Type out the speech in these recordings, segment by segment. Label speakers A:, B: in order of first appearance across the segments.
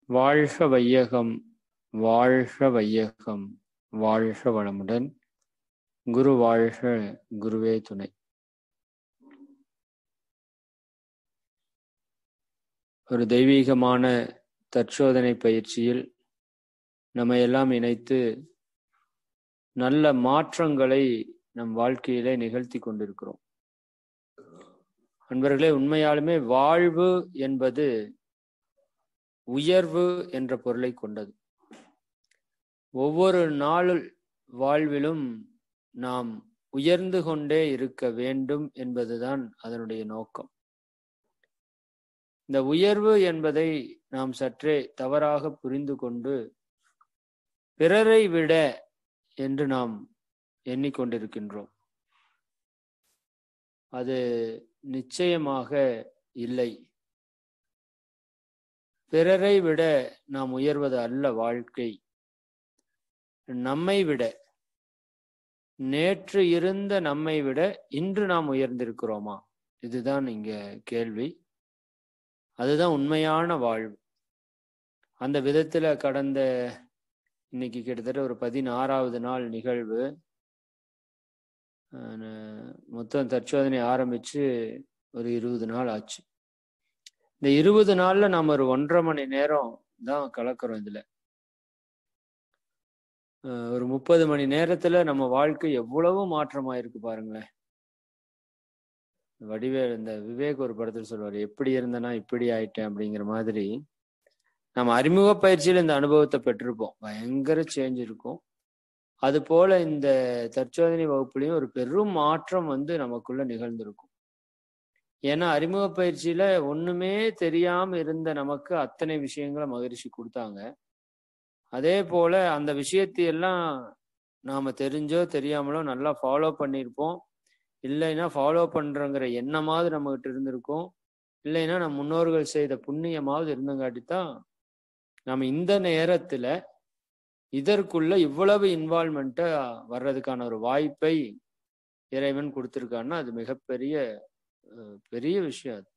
A: வாழ்க வையகம் வாழ்க வையகம் வாழ்க வளமுடன் குரு வாழ்க குருவே துணை ஒரு தெய்வீகமான தற்சோதனை பயிற்சியில் நம்ம எல்லாம் இணைத்து நல்ல மாற்றங்களை நம் வாழ்க்கையிலே நிகழ்த்தி கொண்டிருக்கிறோம் அன்பர்களே உண்மையாலுமே வாழ்வு என்பது உயர்வு என்ற பொருளை கொண்டது ஒவ்வொரு நாள் வாழ்விலும் நாம் உயர்ந்து கொண்டே இருக்க வேண்டும் என்பதுதான் அதனுடைய நோக்கம் இந்த உயர்வு என்பதை நாம் சற்றே தவறாக புரிந்து கொண்டு பிறரை விட என்று நாம் எண்ணிக்கொண்டிருக்கின்றோம் அது நிச்சயமாக இல்லை பிறரை விட நாம் உயர்வது அல்ல வாழ்க்கை நம்மை விட நேற்று இருந்த நம்மை விட இன்று நாம் உயர்ந்திருக்கிறோமா இதுதான் இங்க கேள்வி அதுதான் உண்மையான வாழ்வு அந்த விதத்துல கடந்த இன்னைக்கு கிட்டத்தட்ட ஒரு பதினாறாவது நாள் நிகழ்வு மொத்தம் தற்சோதனை ஆரம்பிச்சு ஒரு இருபது நாள் ஆச்சு இந்த இருபது நாள்ல நம்ம ஒரு ஒன்றரை மணி நேரம் தான் கலக்கிறோம் இதுல ஒரு முப்பது மணி நேரத்துல நம்ம வாழ்க்கை எவ்வளவு மாற்றமாயிருக்கு பாருங்களேன் வடிவே இந்த விவேக் ஒரு படத்தில் சொல்லுவார் எப்படி இருந்தனா இப்படி ஆயிட்டேன் அப்படிங்கிற மாதிரி நம்ம அறிமுக பயிற்சியில் இந்த அனுபவத்தை பெற்றிருப்போம் பயங்கர சேஞ்ச் இருக்கும் அது போல இந்த தற்சோதனை வகுப்புலையும் ஒரு பெரும் மாற்றம் வந்து நமக்குள்ள நிகழ்ந்திருக்கும் ஏன்னா அறிமுக பயிற்சியில ஒண்ணுமே தெரியாம இருந்த நமக்கு அத்தனை விஷயங்களை மகிழ்ச்சி கொடுத்தாங்க அதே போல அந்த விஷயத்தையெல்லாம் நாம தெரிஞ்சோ தெரியாமலோ நல்லா ஃபாலோ பண்ணியிருப்போம் இல்லைன்னா ஃபாலோ பண்றோங்கிற எண்ணமாவது நம்ம கிட்ட இருந்திருக்கும் இல்லைன்னா நம்ம முன்னோர்கள் செய்த புண்ணியமாவது இருந்தங்காட்டித்தான் நம்ம இந்த நேரத்துல இதற்குள்ள இவ்வளவு இன்வால்மெண்ட்டை வர்றதுக்கான ஒரு வாய்ப்பை இறைவன் கொடுத்துருக்கான்னா அது மிகப்பெரிய பெரிய விஷயம் அது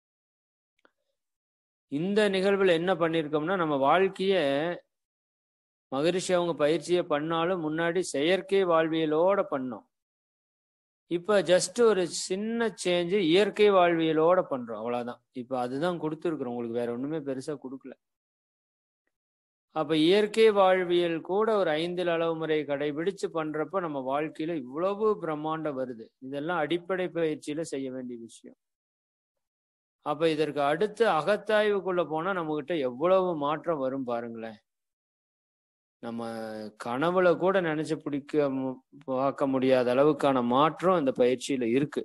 A: இந்த நிகழ்வுல என்ன பண்ணிருக்கோம்னா நம்ம வாழ்க்கைய மகரிஷி அவங்க பயிற்சியை பண்ணாலும் முன்னாடி செயற்கை வாழ்வியலோட பண்ணோம் இப்ப ஜஸ்ட் ஒரு சின்ன சேஞ்சு இயற்கை வாழ்வியலோட பண்றோம் அவ்வளவுதான் இப்ப அதுதான் கொடுத்துருக்குறோம் உங்களுக்கு வேற ஒண்ணுமே பெருசா கொடுக்கல அப்ப இயற்கை வாழ்வியல் கூட ஒரு ஐந்தில் அளவு முறை கடைபிடிச்சு பண்றப்ப நம்ம வாழ்க்கையில இவ்வளவு பிரம்மாண்டம் வருது இதெல்லாம் அடிப்படை பயிற்சியில செய்ய வேண்டிய விஷயம் அப்ப இதற்கு அடுத்து அகத்தாய்வுக்குள்ள போனா நம்ம கிட்ட எவ்வளவு மாற்றம் வரும் பாருங்களேன் நம்ம கனவுல கூட நினைச்சு பிடிக்க பார்க்க முடியாத அளவுக்கான மாற்றம் இந்த பயிற்சியில இருக்கு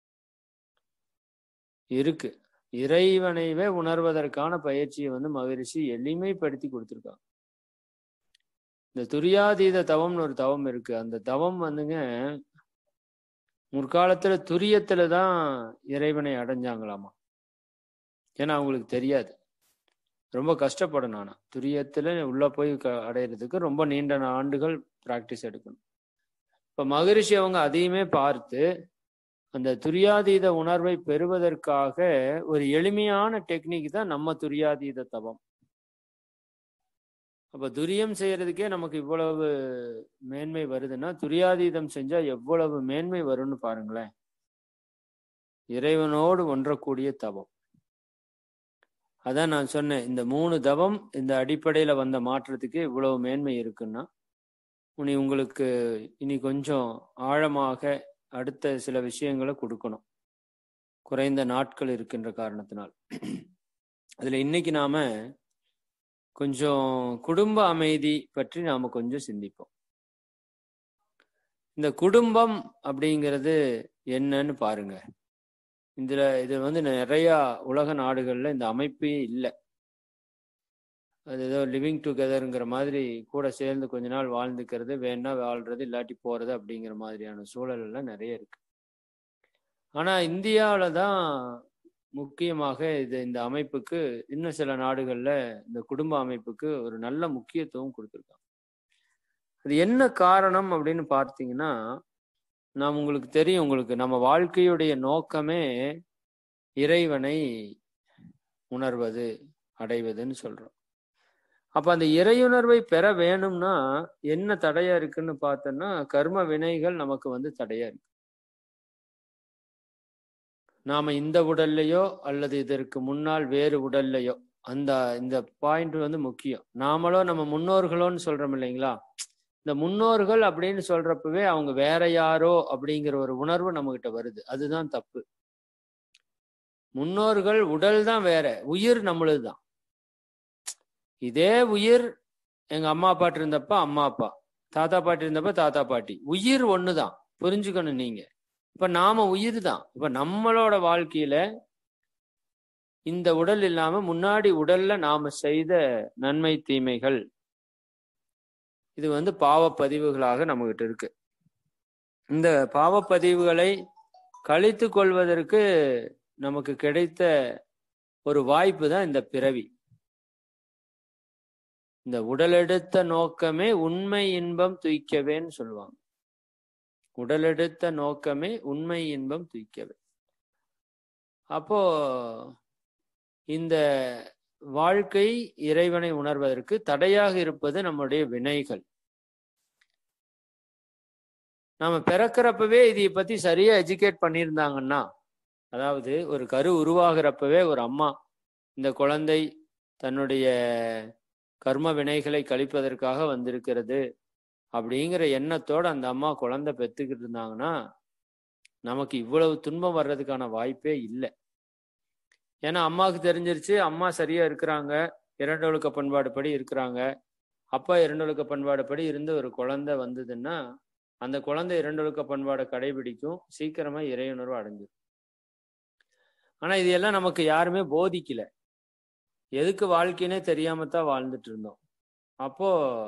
A: இருக்கு இறைவனைவே உணர்வதற்கான பயிற்சியை வந்து மகிழ்ச்சி எளிமைப்படுத்தி கொடுத்துருக்காங்க இந்த துரியாதீத தவம்னு ஒரு தவம் இருக்கு அந்த தவம் வந்துங்க முற்காலத்துல துரியத்துல தான் இறைவனை அடைஞ்சாங்களாமா ஏன்னா அவங்களுக்கு தெரியாது ரொம்ப கஷ்டப்படணும் ஆனா துரியத்துல உள்ள போய் அடையிறதுக்கு ரொம்ப நீண்ட ஆண்டுகள் பிராக்டிஸ் எடுக்கணும் இப்ப மகரிஷி அவங்க அதையுமே பார்த்து அந்த துரியாதீத உணர்வை பெறுவதற்காக ஒரு எளிமையான டெக்னிக் தான் நம்ம துரியாதீத தவம் அப்ப துரியம் செய்யறதுக்கே நமக்கு இவ்வளவு மேன்மை வருதுன்னா துரியாதீதம் செஞ்சா எவ்வளவு மேன்மை வரும்னு பாருங்களேன் இறைவனோடு ஒன்றக்கூடிய தவம் அதான் நான் சொன்னேன் இந்த மூணு தவம் இந்த அடிப்படையில வந்த மாற்றத்துக்கு இவ்வளவு மேன்மை இருக்குன்னா இனி உங்களுக்கு இனி கொஞ்சம் ஆழமாக அடுத்த சில விஷயங்களை கொடுக்கணும் குறைந்த நாட்கள் இருக்கின்ற காரணத்தினால் அதுல இன்னைக்கு நாம கொஞ்சம் குடும்ப அமைதி பற்றி நாம கொஞ்சம் சிந்திப்போம் இந்த குடும்பம் அப்படிங்கிறது என்னன்னு பாருங்க இதுல இது வந்து நிறைய உலக நாடுகள்ல இந்த அமைப்பே இல்லை அது ஏதோ லிவிங் டுகெதருங்கிற மாதிரி கூட சேர்ந்து கொஞ்ச நாள் வாழ்ந்துக்கிறது வேணா வாழ்றது இல்லாட்டி போறது அப்படிங்கிற மாதிரியான சூழல் எல்லாம் நிறைய இருக்கு ஆனா இந்தியாவில தான் முக்கியமாக இது இந்த அமைப்புக்கு இன்னும் சில நாடுகள்ல இந்த குடும்ப அமைப்புக்கு ஒரு நல்ல முக்கியத்துவம் கொடுத்துருக்காங்க அது என்ன காரணம் அப்படின்னு பார்த்தீங்கன்னா நாம் உங்களுக்கு தெரியும் உங்களுக்கு நம்ம வாழ்க்கையுடைய நோக்கமே இறைவனை உணர்வது அடைவதுன்னு சொல்றோம் அப்ப அந்த இறையுணர்வை பெற வேணும்னா என்ன தடையா இருக்குன்னு பார்த்தோம்னா கர்ம வினைகள் நமக்கு வந்து தடையா இருக்கு நாம இந்த உடல்லையோ அல்லது இதற்கு முன்னால் வேறு உடல்லையோ அந்த இந்த பாயிண்ட் வந்து முக்கியம் நாமளோ நம்ம முன்னோர்களோன்னு சொல்றோம் இல்லைங்களா இந்த முன்னோர்கள் அப்படின்னு சொல்றப்பவே அவங்க வேற யாரோ அப்படிங்கிற ஒரு உணர்வு நம்ம கிட்ட வருது அதுதான் தப்பு முன்னோர்கள் உடல் தான் வேற உயிர் நம்மளுது தான் இதே உயிர் எங்க அம்மா பாட்டு இருந்தப்ப அம்மா அப்பா தாத்தா பாட்டி இருந்தப்ப தாத்தா பாட்டி உயிர் ஒண்ணுதான் புரிஞ்சுக்கணும் நீங்க இப்ப நாம உயிர் தான் இப்ப நம்மளோட வாழ்க்கையில இந்த உடல் இல்லாம முன்னாடி உடல்ல நாம செய்த நன்மை தீமைகள் இது வந்து பாவப்பதிவுகளாக நம்மகிட்ட இருக்கு இந்த பாவப்பதிவுகளை கழித்து கொள்வதற்கு நமக்கு கிடைத்த ஒரு வாய்ப்பு தான் இந்த பிறவி இந்த உடலெடுத்த நோக்கமே உண்மை இன்பம் துய்க்கவேன்னு சொல்லுவாங்க உடலெடுத்த நோக்கமே உண்மை இன்பம் துய்க்கவே அப்போ இந்த வாழ்க்கை இறைவனை உணர்வதற்கு தடையாக இருப்பது நம்முடைய வினைகள் நாம பிறக்கிறப்பவே இதை பத்தி சரியா எஜுகேட் பண்ணியிருந்தாங்கன்னா அதாவது ஒரு கரு உருவாகிறப்பவே ஒரு அம்மா இந்த குழந்தை தன்னுடைய கர்ம வினைகளை கழிப்பதற்காக வந்திருக்கிறது அப்படிங்கிற எண்ணத்தோட அந்த அம்மா குழந்தை பெத்துக்கிட்டு இருந்தாங்கன்னா நமக்கு இவ்வளவு துன்பம் வர்றதுக்கான வாய்ப்பே இல்லை ஏன்னா அம்மாவுக்கு தெரிஞ்சிருச்சு அம்மா சரியா இருக்கிறாங்க இரண்டு ஒழுக்க பண்பாடு படி இருக்கிறாங்க அப்பா இரண்டு ஒழுக்க பண்பாடு படி இருந்து ஒரு குழந்தை வந்ததுன்னா அந்த குழந்தை இரண்டு ஒழுக்க பண்பாடை கடைபிடிக்கும் சீக்கிரமா இறையுணர்வு அடைஞ்சிடும் ஆனா இது எல்லாம் நமக்கு யாருமே போதிக்கல எதுக்கு வாழ்க்கைனே தெரியாம தான் வாழ்ந்துட்டு இருந்தோம் அப்போ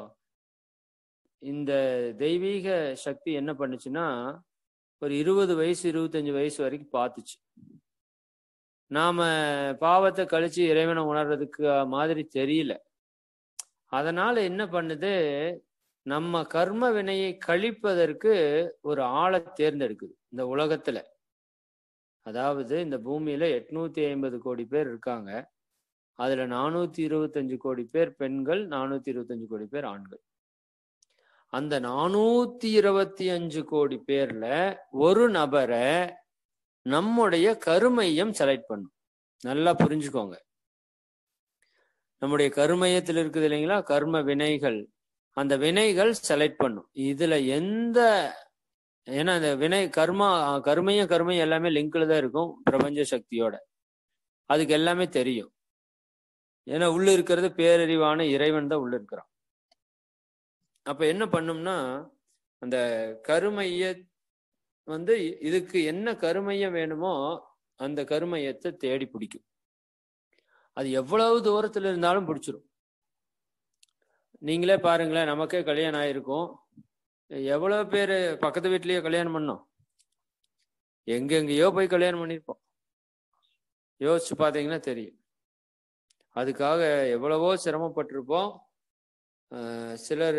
A: இந்த தெய்வீக சக்தி என்ன பண்ணுச்சுன்னா ஒரு இருபது வயசு இருபத்தஞ்சு வயசு வரைக்கும் பார்த்துச்சு நாம பாவத்தை கழிச்சு இறைவனை உணர்றதுக்கு மாதிரி தெரியல அதனால என்ன பண்ணுது நம்ம கர்ம வினையை கழிப்பதற்கு ஒரு ஆளை தேர்ந்தெடுக்குது இந்த உலகத்துல அதாவது இந்த பூமியில எட்நூத்தி ஐம்பது கோடி பேர் இருக்காங்க அதுல நானூத்தி இருபத்தஞ்சு கோடி பேர் பெண்கள் நானூத்தி இருபத்தஞ்சு கோடி பேர் ஆண்கள் அந்த நானூத்தி இருபத்தி அஞ்சு கோடி பேர்ல ஒரு நபரை நம்முடைய கருமையம் செலக்ட் பண்ணும் நல்லா புரிஞ்சுக்கோங்க நம்முடைய கருமையத்தில் இருக்குது இல்லைங்களா கர்ம வினைகள் அந்த வினைகள் செலக்ட் பண்ணும் இதுல எந்த ஏன்னா அந்த வினை கர்மா கருமையும் கருமையும் எல்லாமே லிங்க்ல தான் இருக்கும் பிரபஞ்ச சக்தியோட அதுக்கு எல்லாமே தெரியும் ஏன்னா உள்ள இருக்கிறது பேரறிவான இறைவன் தான் உள்ள இருக்கிறான் அப்ப என்ன பண்ணும்னா அந்த கருமைய வந்து இதுக்கு என்ன கருமையம் வேணுமோ அந்த கருமையத்தை தேடி பிடிக்கும் அது எவ்வளவு தூரத்துல இருந்தாலும் பிடிச்சிரும் நீங்களே பாருங்களேன் நமக்கே கல்யாணம் ஆயிருக்கும் எவ்வளவு பேர் பக்கத்து வீட்லயே கல்யாணம் பண்ணோம் எங்கெங்கேயோ போய் கல்யாணம் பண்ணியிருப்போம் யோசிச்சு பார்த்தீங்கன்னா தெரியும் அதுக்காக எவ்வளவோ சிரமப்பட்டிருப்போம் சிலர்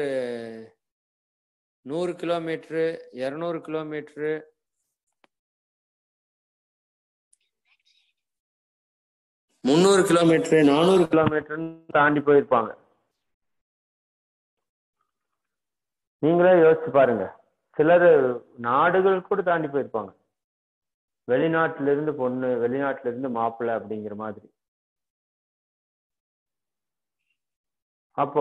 A: நூறு கிலோமீட்ரு இரநூறு கிலோமீட்ரு முந்நூறு கிலோமீட்டரு நானூறு கிலோமீட்டர்னு தாண்டி போயிருப்பாங்க நீங்களே யோசிச்சு பாருங்க சிலர் நாடுகள் கூட தாண்டி போயிருப்பாங்க வெளிநாட்டுல இருந்து பொண்ணு வெளிநாட்டுல இருந்து மாப்பிள்ளை அப்படிங்கிற மாதிரி அப்போ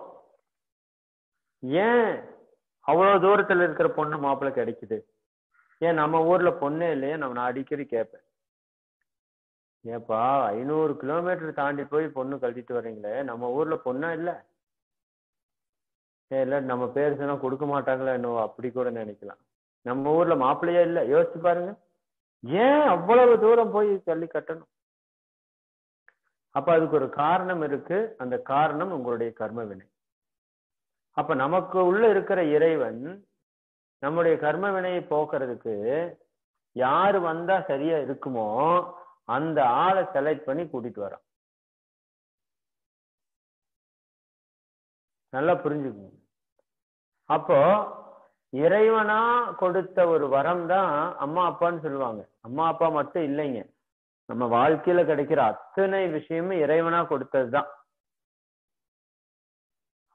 A: ஏன் அவ்வளவு தூரத்துல இருக்கிற பொண்ணு மாப்பிள்ளை கிடைக்குது ஏன் நம்ம ஊர்ல பொண்ணே இல்லையே நம்ம நான் அடிக்கடி கேட்பேன் ஏப்பா ஐநூறு கிலோமீட்டர் தாண்டி போய் பொண்ணு கழட்டிட்டு வர்றீங்களே நம்ம ஊர்ல பொண்ணா இல்ல ஏ இல்ல நம்ம பேர் சொன்னா கொடுக்க மாட்டாங்களா என்னவோ அப்படி கூட நினைக்கலாம் நம்ம ஊர்ல மாப்பிள்ளையே இல்ல யோசிச்சு பாருங்க ஏன் அவ்வளவு தூரம் போய் தள்ளி கட்டணும் அப்ப அதுக்கு ஒரு காரணம் இருக்கு அந்த காரணம் உங்களுடைய கர்ம வினை அப்ப நமக்கு உள்ள இருக்கிற இறைவன் நம்முடைய கர்ம வினையை போக்குறதுக்கு யாரு வந்தா சரியா இருக்குமோ அந்த ஆளை செலக்ட் பண்ணி கூட்டிட்டு வரான் நல்லா புரிஞ்சுக்கணும் அப்போ இறைவனா கொடுத்த ஒரு வரம் தான் அம்மா அப்பான்னு சொல்லுவாங்க அம்மா அப்பா மட்டும் இல்லைங்க நம்ம வாழ்க்கையில கிடைக்கிற அத்தனை விஷயமும் இறைவனா கொடுத்தது தான்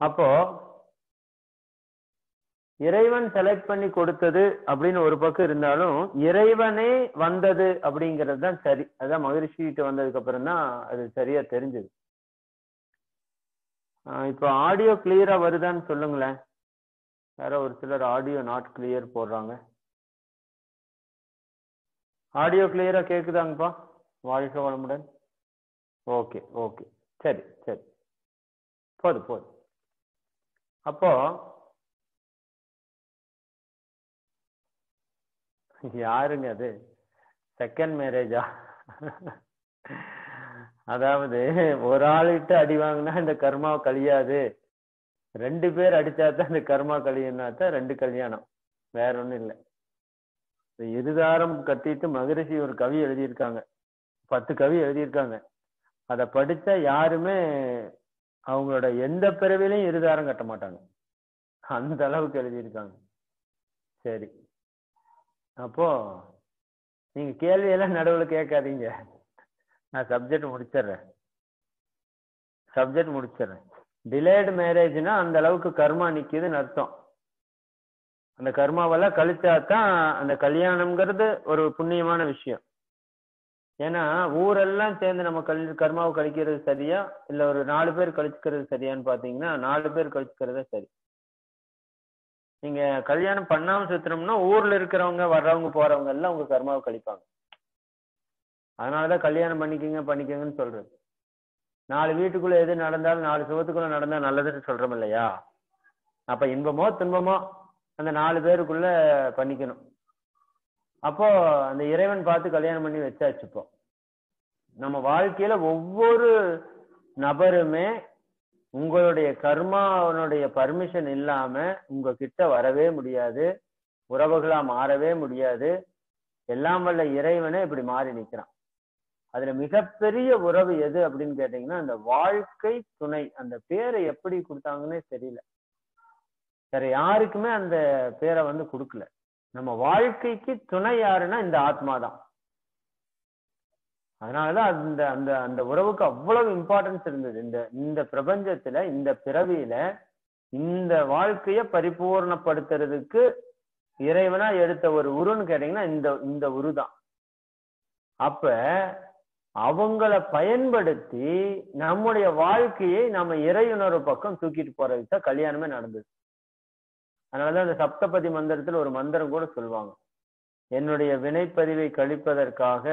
A: அப்போ இறைவன் செலக்ட் பண்ணி கொடுத்தது அப்படின்னு ஒரு பக்கம் இருந்தாலும் இறைவனே வந்தது அப்படிங்கிறது தான் சரி அதான் மகரிஷிகிட்ட வந்ததுக்கு அப்புறம் தான் அது சரியா தெரிஞ்சது இப்போ ஆடியோ கிளியரா வருதான்னு சொல்லுங்களேன் யாரோ ஒரு சிலர் ஆடியோ நாட் கிளியர் போடுறாங்க ஆடியோ கிளியரா கேக்குதாங்கப்பா வாழ்க வளமுடன் ஓகே ஓகே சரி சரி போதும் போதும் அப்போ யாருங்க அது செகண்ட் மேரேஜா அதாவது ஒரு ஆளுகிட்ட அடி வாங்கினா இந்த கர்மா கழியாது ரெண்டு பேர் அடிச்சா தான் இந்த கர்மா கழியும்னா தான் ரெண்டு கல்யாணம் வேற ஒண்ணும் இல்லை இருதாரம் கட்டிட்டு மகரிஷி ஒரு கவி எழுதியிருக்காங்க பத்து கவி எழுதியிருக்காங்க அதை படிச்சா யாருமே அவங்களோட எந்த பிறவிலையும் இருதாரம் கட்ட மாட்டாங்க அந்த அளவுக்கு எழுதியிருக்காங்க சரி அப்போ நீங்க கேள்வியெல்லாம் நடுவில் கேட்காதீங்க நான் சப்ஜெக்ட் முடிச்சிடுறேன் சப்ஜெக்ட் முடிச்சிடுறேன் டிலேடு மேரேஜ்னா அந்த அளவுக்கு கர்மா நிக்குதுன்னு அர்த்தம் அந்த கர்மாவெல்லாம் கழிச்சா தான் அந்த கல்யாணம்ங்கிறது ஒரு புண்ணியமான விஷயம் ஏன்னா ஊரெல்லாம் சேர்ந்து நம்ம கல் கர்மாவை கழிக்கிறது சரியா இல்ல ஒரு நாலு பேர் கழிச்சுக்கிறது சரியான்னு பாத்தீங்கன்னா நாலு பேர் கழிச்சுக்கிறதே சரி நீங்க கல்யாணம் பண்ணாம சுத்தணும்னா ஊர்ல இருக்கிறவங்க வர்றவங்க போறவங்க எல்லாம் உங்க கர்மாவை கழிப்பாங்க அதனாலதான் கல்யாணம் பண்ணிக்கங்க பண்ணிக்கங்கன்னு சொல்றது நாலு வீட்டுக்குள்ள எது நடந்தாலும் நாலு சுகத்துக்குள்ள நடந்தா நல்லதுன்னு சொல்றோம் இல்லையா அப்ப இன்பமோ துன்பமோ அந்த நாலு பேருக்குள்ள பண்ணிக்கணும் அப்போ அந்த இறைவன் பார்த்து கல்யாணம் பண்ணி வச்சாச்சுப்போ நம்ம வாழ்க்கையில ஒவ்வொரு நபருமே உங்களுடைய கர்மாவனுடைய பர்மிஷன் இல்லாம உங்க கிட்ட வரவே முடியாது உறவுகளா மாறவே முடியாது எல்லாம் வல்ல இறைவனே இப்படி மாறி நிக்கிறான் அதுல மிகப்பெரிய உறவு எது அப்படின்னு கேட்டீங்கன்னா அந்த வாழ்க்கை துணை அந்த பேரை எப்படி கொடுத்தாங்கன்னே தெரியல வேற யாருக்குமே அந்த பேரை வந்து கொடுக்கல நம்ம வாழ்க்கைக்கு துணை யாருன்னா இந்த ஆத்மா தான் அதனாலதான் அந்த அந்த அந்த உறவுக்கு அவ்வளவு இம்பார்ட்டன்ஸ் இருந்தது இந்த இந்த பிரபஞ்சத்துல இந்த பிறவியில இந்த வாழ்க்கைய பரிபூர்ணப்படுத்துறதுக்கு இறைவனா எடுத்த ஒரு உருன்னு கேட்டீங்கன்னா இந்த இந்த உரு தான் அப்ப அவங்கள பயன்படுத்தி நம்முடைய வாழ்க்கையை நம்ம இறையுணர்வு பக்கம் தூக்கிட்டு போறதுக்கு தான் கல்யாணமே நடந்தது அதனாலதான் அந்த சப்தபதி மந்திரத்துல ஒரு மந்திரம் கூட சொல்லுவாங்க என்னுடைய வினைப்பதிவை கழிப்பதற்காக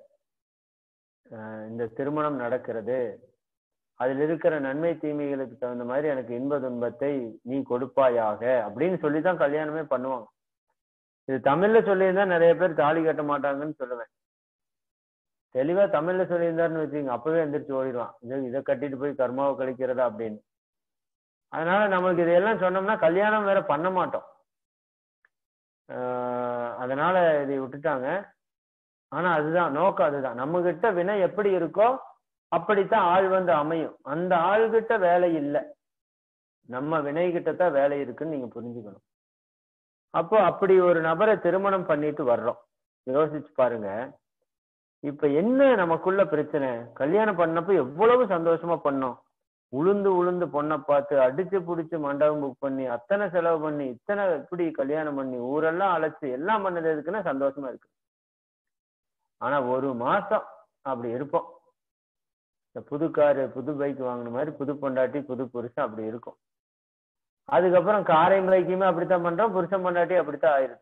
A: இந்த திருமணம் நடக்கிறது அதில் இருக்கிற நன்மை தீமைகளுக்கு தகுந்த மாதிரி எனக்கு இன்ப துன்பத்தை நீ கொடுப்பாயாக அப்படின்னு சொல்லிதான் கல்யாணமே பண்ணுவாங்க இது தமிழ்ல சொல்லியிருந்தா நிறைய பேர் தாலி கட்ட மாட்டாங்கன்னு சொல்லுவேன் தெளிவா தமிழ்ல சொல்லியிருந்தாருன்னு வச்சுங்க அப்பவே எந்திரிச்சு ஓடிடுவான் இதை இதை கட்டிட்டு போய் கர்மாவை கழிக்கிறதா அப்படின்னு அதனால நம்மளுக்கு இதையெல்லாம் சொன்னோம்னா கல்யாணம் வேற பண்ண மாட்டோம் அதனால இதை விட்டுட்டாங்க ஆனா அதுதான் நோக்கம் அதுதான் நம்ம கிட்ட வினை எப்படி இருக்கோ அப்படித்தான் ஆள் வந்து அமையும் அந்த ஆள்கிட்ட வேலை இல்லை நம்ம வினை கிட்ட தான் வேலை இருக்குன்னு நீங்க புரிஞ்சுக்கணும் அப்போ அப்படி ஒரு நபரை திருமணம் பண்ணிட்டு வர்றோம் யோசிச்சு பாருங்க இப்ப என்ன நமக்குள்ள பிரச்சனை கல்யாணம் பண்ணப்ப எவ்வளவு சந்தோஷமா பண்ணோம் உளுந்து உளுந்து பொண்ணை பார்த்து அடிச்சு புடிச்சு மண்டபம் புக் பண்ணி அத்தனை செலவு பண்ணி இத்தனை இப்படி கல்யாணம் பண்ணி ஊரெல்லாம் அழைச்சு எல்லாம் பண்ணது எதுக்குன்னா சந்தோஷமா இருக்கு ஆனா ஒரு மாசம் அப்படி இருப்போம் இந்த புது காரு புது பைக் வாங்கின மாதிரி புது பொண்டாட்டி புது புருஷன் அப்படி இருக்கும் அதுக்கப்புறம் காரையும் பைக்குமே அப்படித்தான் பண்றோம் புருஷன் பொண்டாட்டி அப்படித்தான் ஆயிரும்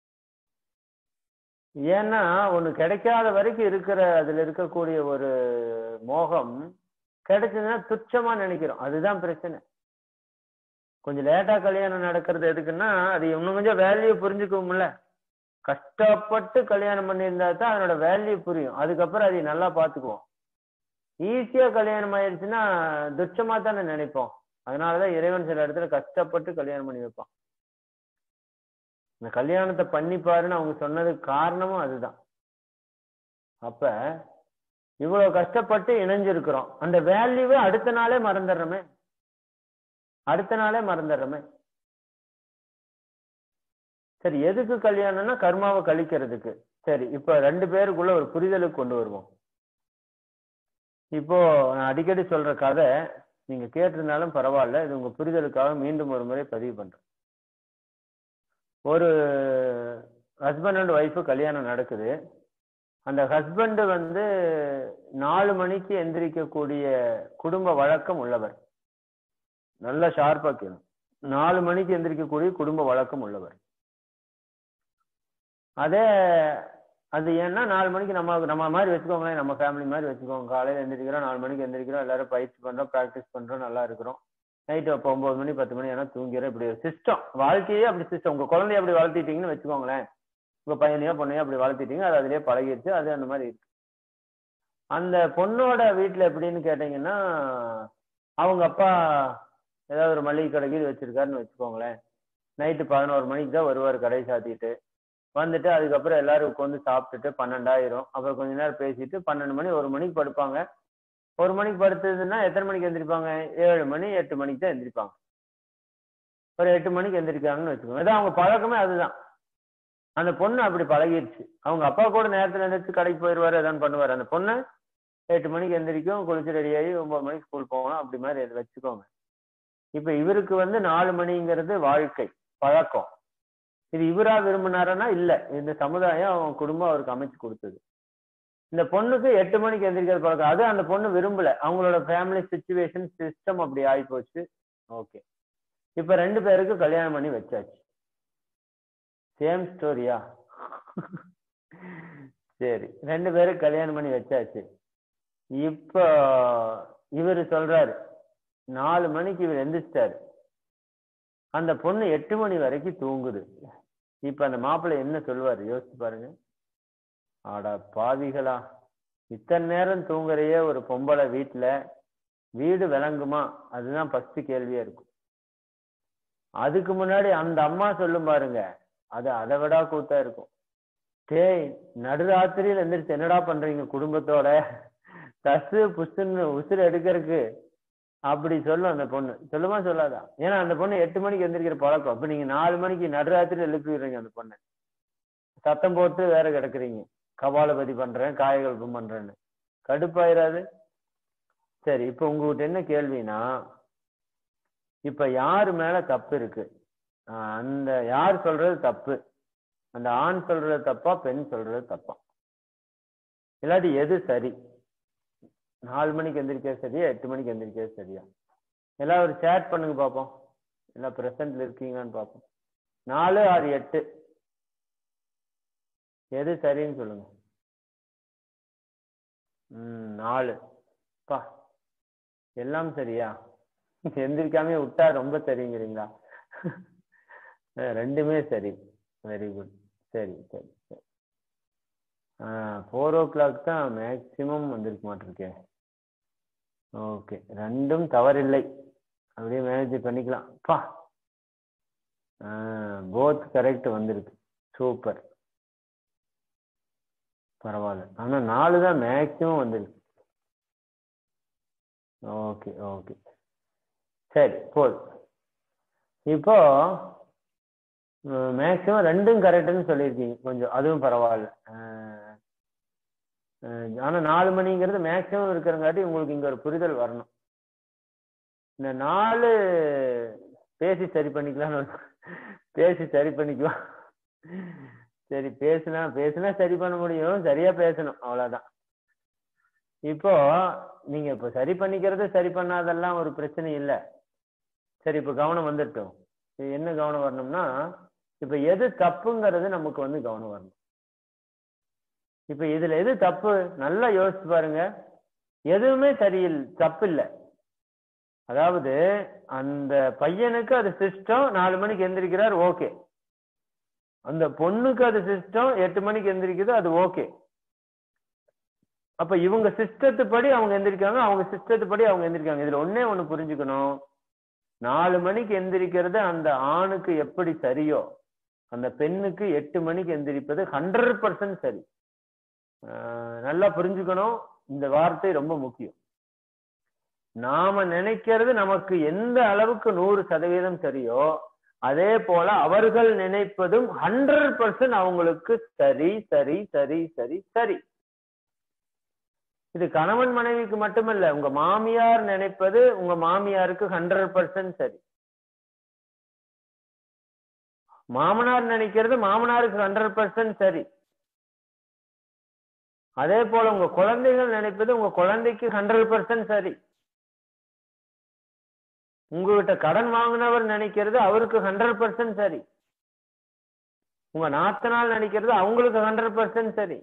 A: ஏன்னா ஒண்ணு கிடைக்காத வரைக்கும் இருக்கிற அதுல இருக்கக்கூடிய ஒரு மோகம் கிடைச்சதுன்னா துச்சமா நினைக்கிறோம் அதுதான் பிரச்சனை கொஞ்சம் லேட்டா கல்யாணம் நடக்கிறது எதுக்குன்னா அது இன்னும் கொஞ்சம் வேல்யூ புரிஞ்சுக்கும்ல கஷ்டப்பட்டு கல்யாணம் பண்ணியிருந்தா தான் அதனோட வேல்யூ புரியும் அதுக்கப்புறம் அதை நல்லா பாத்துக்குவோம் ஈஸியா கல்யாணம் ஆயிடுச்சுன்னா துச்சமா தானே நினைப்போம் அதனாலதான் இறைவன் சில இடத்துல கஷ்டப்பட்டு கல்யாணம் பண்ணி வைப்பான் இந்த கல்யாணத்தை பண்ணிப்பாருன்னு அவங்க சொன்னதுக்கு காரணமும் அதுதான் அப்ப இவ்வளவு கஷ்டப்பட்டு இணைஞ்சிருக்கிறோம் அந்த வேல்யூவே அடுத்த நாளே மறந்துடுறோமே அடுத்த நாளே மறந்துடுறோமே சரி எதுக்கு கல்யாணம்னா கர்மாவை கழிக்கிறதுக்கு சரி இப்ப ரெண்டு பேருக்குள்ள ஒரு புரிதலுக்கு கொண்டு வருவோம் இப்போ நான் அடிக்கடி சொல்ற கதை நீங்க கேட்டிருந்தாலும் பரவாயில்ல இது உங்க புரிதலுக்காக மீண்டும் ஒரு முறை பதிவு பண்றேன் ஒரு ஹஸ்பண்ட் அண்ட் ஒய்ஃபு கல்யாணம் நடக்குது அந்த ஹஸ்பண்ட் வந்து நாலு மணிக்கு எந்திரிக்கக்கூடிய குடும்ப வழக்கம் உள்ளவர் நல்ல ஷார்ப்பா கேளும் நாலு மணிக்கு எந்திரிக்கக்கூடிய குடும்ப வழக்கம் உள்ளவர் அதே அது ஏன்னா நாலு மணிக்கு நம்ம நம்ம மாதிரி வச்சுக்கோங்களேன் நம்ம ஃபேமிலி மாதிரி வச்சுக்கோங்க காலையில் எந்திரிக்கிறோம் நாலு மணிக்கு எந்திரிக்கிறோம் எல்லாரும் பயிற்சி பண்றோம் ப்ராக்டிஸ் பண்றோம் நல்லா இருக்கிறோம் நைட்டு அப்போ ஒன்பது மணி பத்து மணி ஆனால் தூங்கிறோம் இப்படி ஒரு சிஸ்டம் வாழ்க்கையே அப்படி சிஸ்டம் உங்க குழந்தைய அப்படி வளர்த்திட்டீங்கன்னு வச்சுக்கோங்களேன் உங்க பையனையோ பொண்ணையோ அப்படி வளர்த்திட்டீங்க அது அதுலயே பழகிடுச்சு அது அந்த மாதிரி இருக்கு அந்த பொண்ணோட வீட்டில் எப்படின்னு கேட்டீங்கன்னா அவங்க அப்பா ஏதாவது ஒரு மளிகை கடைக்கு வச்சிருக்காருன்னு வச்சுக்கோங்களேன் நைட்டு பதினோரு மணிக்கு தான் வருவார் கடை சாத்திட்டு வந்துட்டு அதுக்கப்புறம் எல்லாரும் உட்காந்து சாப்பிட்டுட்டு பன்னெண்டாயிரம் அப்புறம் கொஞ்ச நேரம் பேசிட்டு பன்னெண்டு மணி ஒரு மணிக்கு படுப்பாங்க ஒரு மணிக்கு படுத்ததுன்னா எத்தனை மணிக்கு எந்திரிப்பாங்க ஏழு மணி எட்டு மணிக்கு தான் எந்திரிப்பாங்க ஒரு எட்டு மணிக்கு எந்திரிக்காங்கன்னு வச்சுக்கோங்க அதான் அவங்க பழக்கமே அதுதான் அந்த பொண்ணு அப்படி பழகிடுச்சு அவங்க அப்பா கூட நேரத்துல எந்திரிச்சு கடைக்கு போயிடுவாரு எதாவது பண்ணுவாரு அந்த பொண்ணு எட்டு மணிக்கு எந்திரிக்கும் குளிச்சு ரெடியாகி ஒன்பது மணிக்கு ஸ்கூல் போகணும் அப்படி மாதிரி அதை வச்சுக்கோங்க இப்ப இவருக்கு வந்து நாலு மணிங்கிறது வாழ்க்கை பழக்கம் இது இவரா விரும்பினாருன்னா இல்ல இந்த சமுதாயம் அவன் குடும்பம் அவருக்கு அமைச்சு கொடுத்தது இந்த பொண்ணுக்கு எட்டு மணிக்கு எந்திரிக்கிறது பழக்கம் அது அந்த பொண்ணு விரும்பல அவங்களோட ஃபேமிலி சுச்சுவேஷன் சிஸ்டம் அப்படி ஆகி போச்சு ஓகே இப்ப ரெண்டு பேருக்கு கல்யாணம் பண்ணி வச்சாச்சு சேம் ஸ்டோரியா சரி ரெண்டு பேரும் கல்யாணம் பண்ணி வச்சாச்சு இப்போ இவர் சொல்றாரு நாலு மணிக்கு இவர் எந்திரிச்சிட்டாரு அந்த பொண்ணு எட்டு மணி வரைக்கும் தூங்குது இப்ப அந்த மாப்பிள்ளை என்ன சொல்லுவாரு யோசிச்சு பாருங்க ஆடா பாவிகளா இத்தனை நேரம் தூங்குறையே ஒரு பொம்பளை வீட்டுல வீடு விளங்குமா அதுதான் ஃபர்ஸ்ட் கேள்வியா இருக்கும் அதுக்கு முன்னாடி அந்த அம்மா சொல்லும் பாருங்க அது அதை விடா கூத்தா இருக்கும் டேய் நடுராத்திரியில் எந்திரிச்சு என்னடா பண்றீங்க குடும்பத்தோட தசு புசுன்னு உசுறு எடுக்கிறதுக்கு அப்படி சொல்லும் அந்த பொண்ணு சொல்லுமா சொல்லாதா ஏன்னா அந்த பொண்ணு எட்டு மணிக்கு எந்திரிக்கிற பழக்கம் அப்ப நீங்க நாலு மணிக்கு நடுராத்திரி எழுப்பிடுறீங்க அந்த பொண்ணை சத்தம் போட்டு வேற கிடக்குறீங்க கபாலபதி பண்றேன் காயகல்பம் பண்றேன்னு கடுப்பாயிராது சரி இப்ப உங்ககிட்ட என்ன கேள்வினா இப்ப யாரு மேல தப்பு இருக்கு அந்த யார் சொல்றது தப்பு அந்த ஆண் சொல்றது தப்பா பெண் சொல்றது தப்பா இல்லாட்டி எது சரி நாலு மணிக்கு எந்திரிக்கிறது சரியா எட்டு மணிக்கு எந்திரிக்கிறது சரியா எல்லாம் ஒரு சேட் பண்ணுங்க பார்ப்போம் எல்லாம் ப்ரெசன்ட்ல இருக்கீங்களான்னு பார்ப்போம் நாலு ஆறு எட்டு எது சரின்னு சொல்லுங்க ம் நாலு பா எல்லாம் சரியா எந்திரிக்காம விட்டா ரொம்ப சரிங்கிறீங்களா ரெண்டுமே சரி வெரி குட் சரி சரி சரி ஃபோர் ஓ கிளாக் தான் மேக்சிமம் வந்திருக்க மாட்டிருக்கேன் ஓகே ரெண்டும் தவறில்லை அப்படியே மேனேஜ் பண்ணிக்கலாம் பா போத் கரெக்ட் வந்திருக்கு சூப்பர் பரவாயில்ல ஆனால் நாலு தான் மேக்சிமம் வந்திருக்கு ஓகே ஓகே சரி போதும் இப்போ மேக்சிமம் ரெண்டும் கரெக்டுன்னு சொல்லியிருக்கீங்க கொஞ்சம் அதுவும் பரவாயில்ல ஆனா நாலு மணிங்கிறது மேக்சிமம் இருக்கிறங்காட்டி உங்களுக்கு இங்க ஒரு புரிதல் வரணும் இந்த நாலு பேசி சரி பண்ணிக்கலாம்னு பேசி சரி பண்ணிக்கலாம் சரி பேசுனா பேசுனா சரி பண்ண முடியும் சரியா பேசணும் அவ்வளவுதான் இப்போ நீங்க இப்போ சரி பண்ணிக்கிறது சரி பண்ணாதெல்லாம் ஒரு பிரச்சனை இல்லை சரி இப்போ கவனம் வந்துட்டோம் என்ன கவனம் வரணும்னா இப்ப எது தப்புங்கிறது நமக்கு வந்து கவனம் வரணும் இப்ப இதுல எது தப்பு நல்லா யோசிச்சு பாருங்க எதுவுமே சரியில்லை தப்பு இல்லை அதாவது அந்த பையனுக்கு அது சிஸ்டம் நாலு மணிக்கு எந்திரிக்கிறார் ஓகே அந்த பொண்ணுக்கு அது சிஸ்டம் எட்டு மணிக்கு எந்திரிக்குது அது ஓகே அப்ப இவங்க சிஸ்டத்து படி அவங்க எந்திரிக்காங்க அவங்க சிஸ்டத்து படி அவங்க எந்திரிக்காங்க இதுல ஒன்னே ஒண்ணு புரிஞ்சுக்கணும் நாலு மணிக்கு எந்திரிக்கிறது அந்த ஆணுக்கு எப்படி சரியோ அந்த பெண்ணுக்கு எட்டு மணிக்கு எந்திரிப்பது ஹண்ட்ரட் பர்சன்ட் சரி நல்லா புரிஞ்சுக்கணும் இந்த வார்த்தை ரொம்ப முக்கியம் நாம நினைக்கிறது நமக்கு எந்த அளவுக்கு நூறு சதவீதம் சரியோ அதே போல அவர்கள் நினைப்பதும் ஹண்ட்ரட் பர்சன்ட் அவங்களுக்கு சரி சரி சரி சரி சரி இது கணவன் மனைவிக்கு மட்டுமல்ல உங்க மாமியார் நினைப்பது உங்க மாமியாருக்கு ஹண்ட்ரட் பர்சன்ட் சரி மாமனார் நினைக்கிறது மாமனாருக்கு ஹண்ட்ரட் பர்சன்ட் சரி அதே போல உங்க குழந்தைகள் நினைப்பது உங்க குழந்தைக்கு ஹண்ட்ரட் பர்சன்ட் சரி உங்ககிட்ட கடன் வாங்கினவர் நினைக்கிறது அவருக்கு ஹண்ட்ரட் பர்சன்ட் சரி உங்க நாத்தனால் நினைக்கிறது அவங்களுக்கு ஹண்ட்ரட் பர்சன்ட் சரி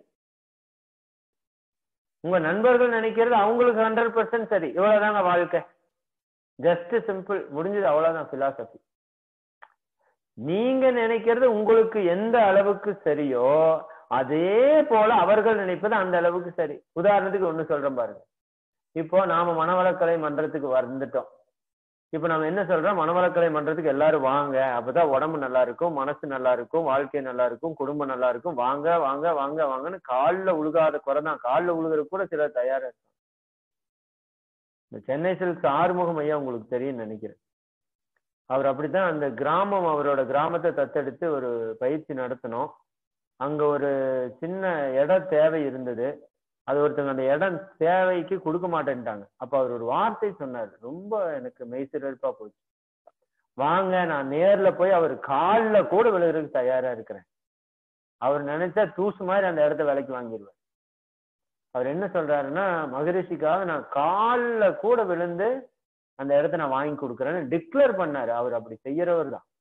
A: உங்க நண்பர்கள் நினைக்கிறது அவங்களுக்கு ஹண்ட்ரட் பர்சன்ட் சரி இவ்வளவுதாங்க வாழ்க்கை ஜஸ்ட் சிம்பிள் முடிஞ்சது அவ்வளவுதான் பிலாசபி நீங்க நினைக்கிறது உங்களுக்கு எந்த அளவுக்கு சரியோ அதே போல அவர்கள் நினைப்பது அந்த அளவுக்கு சரி உதாரணத்துக்கு ஒண்ணு சொல்றேன் பாருங்க இப்போ நாம மனவளக்கலை மன்றத்துக்கு வந்துட்டோம் இப்ப நம்ம என்ன சொல்றோம் மனவளக்கலை மன்றத்துக்கு எல்லாரும் வாங்க அப்பதான் உடம்பு நல்லா இருக்கும் மனசு நல்லா இருக்கும் வாழ்க்கை நல்லா இருக்கும் குடும்பம் நல்லா இருக்கும் வாங்க வாங்க வாங்க வாங்கன்னு காலில் உழுகாத குறைதான் காலில் உழுகிற கூட சிலர் தயாரா இருக்காங்க இந்த சென்னை சில்க்ஸ் ஆறுமுகம் ஐயா உங்களுக்கு தெரியும் நினைக்கிறேன் அவர் அப்படித்தான் அந்த கிராமம் அவரோட கிராமத்தை தத்தெடுத்து ஒரு பயிற்சி நடத்தினோம் அங்க ஒரு சின்ன இடம் தேவை இருந்தது அது ஒருத்தங்க அந்த இடம் தேவைக்கு கொடுக்க மாட்டேன்ட்டாங்க அப்ப அவர் ஒரு வார்த்தை சொன்னார் ரொம்ப எனக்கு மெய்சிறப்பா போச்சு வாங்க நான் நேர்ல போய் அவர் காலில் கூட விழுகிறதுக்கு தயாரா இருக்கிறேன் அவர் நினைச்சா தூசு மாதிரி அந்த இடத்த விலைக்கு வாங்கிடுவார் அவர் என்ன சொல்றாருன்னா மகரிஷிக்காக நான் காலில் கூட விழுந்து அந்த இடத்த நான் வாங்கி கொடுக்குறேன்னு டிக்ளேர் பண்ணாரு அவர் அப்படி செய்யறவர் தான்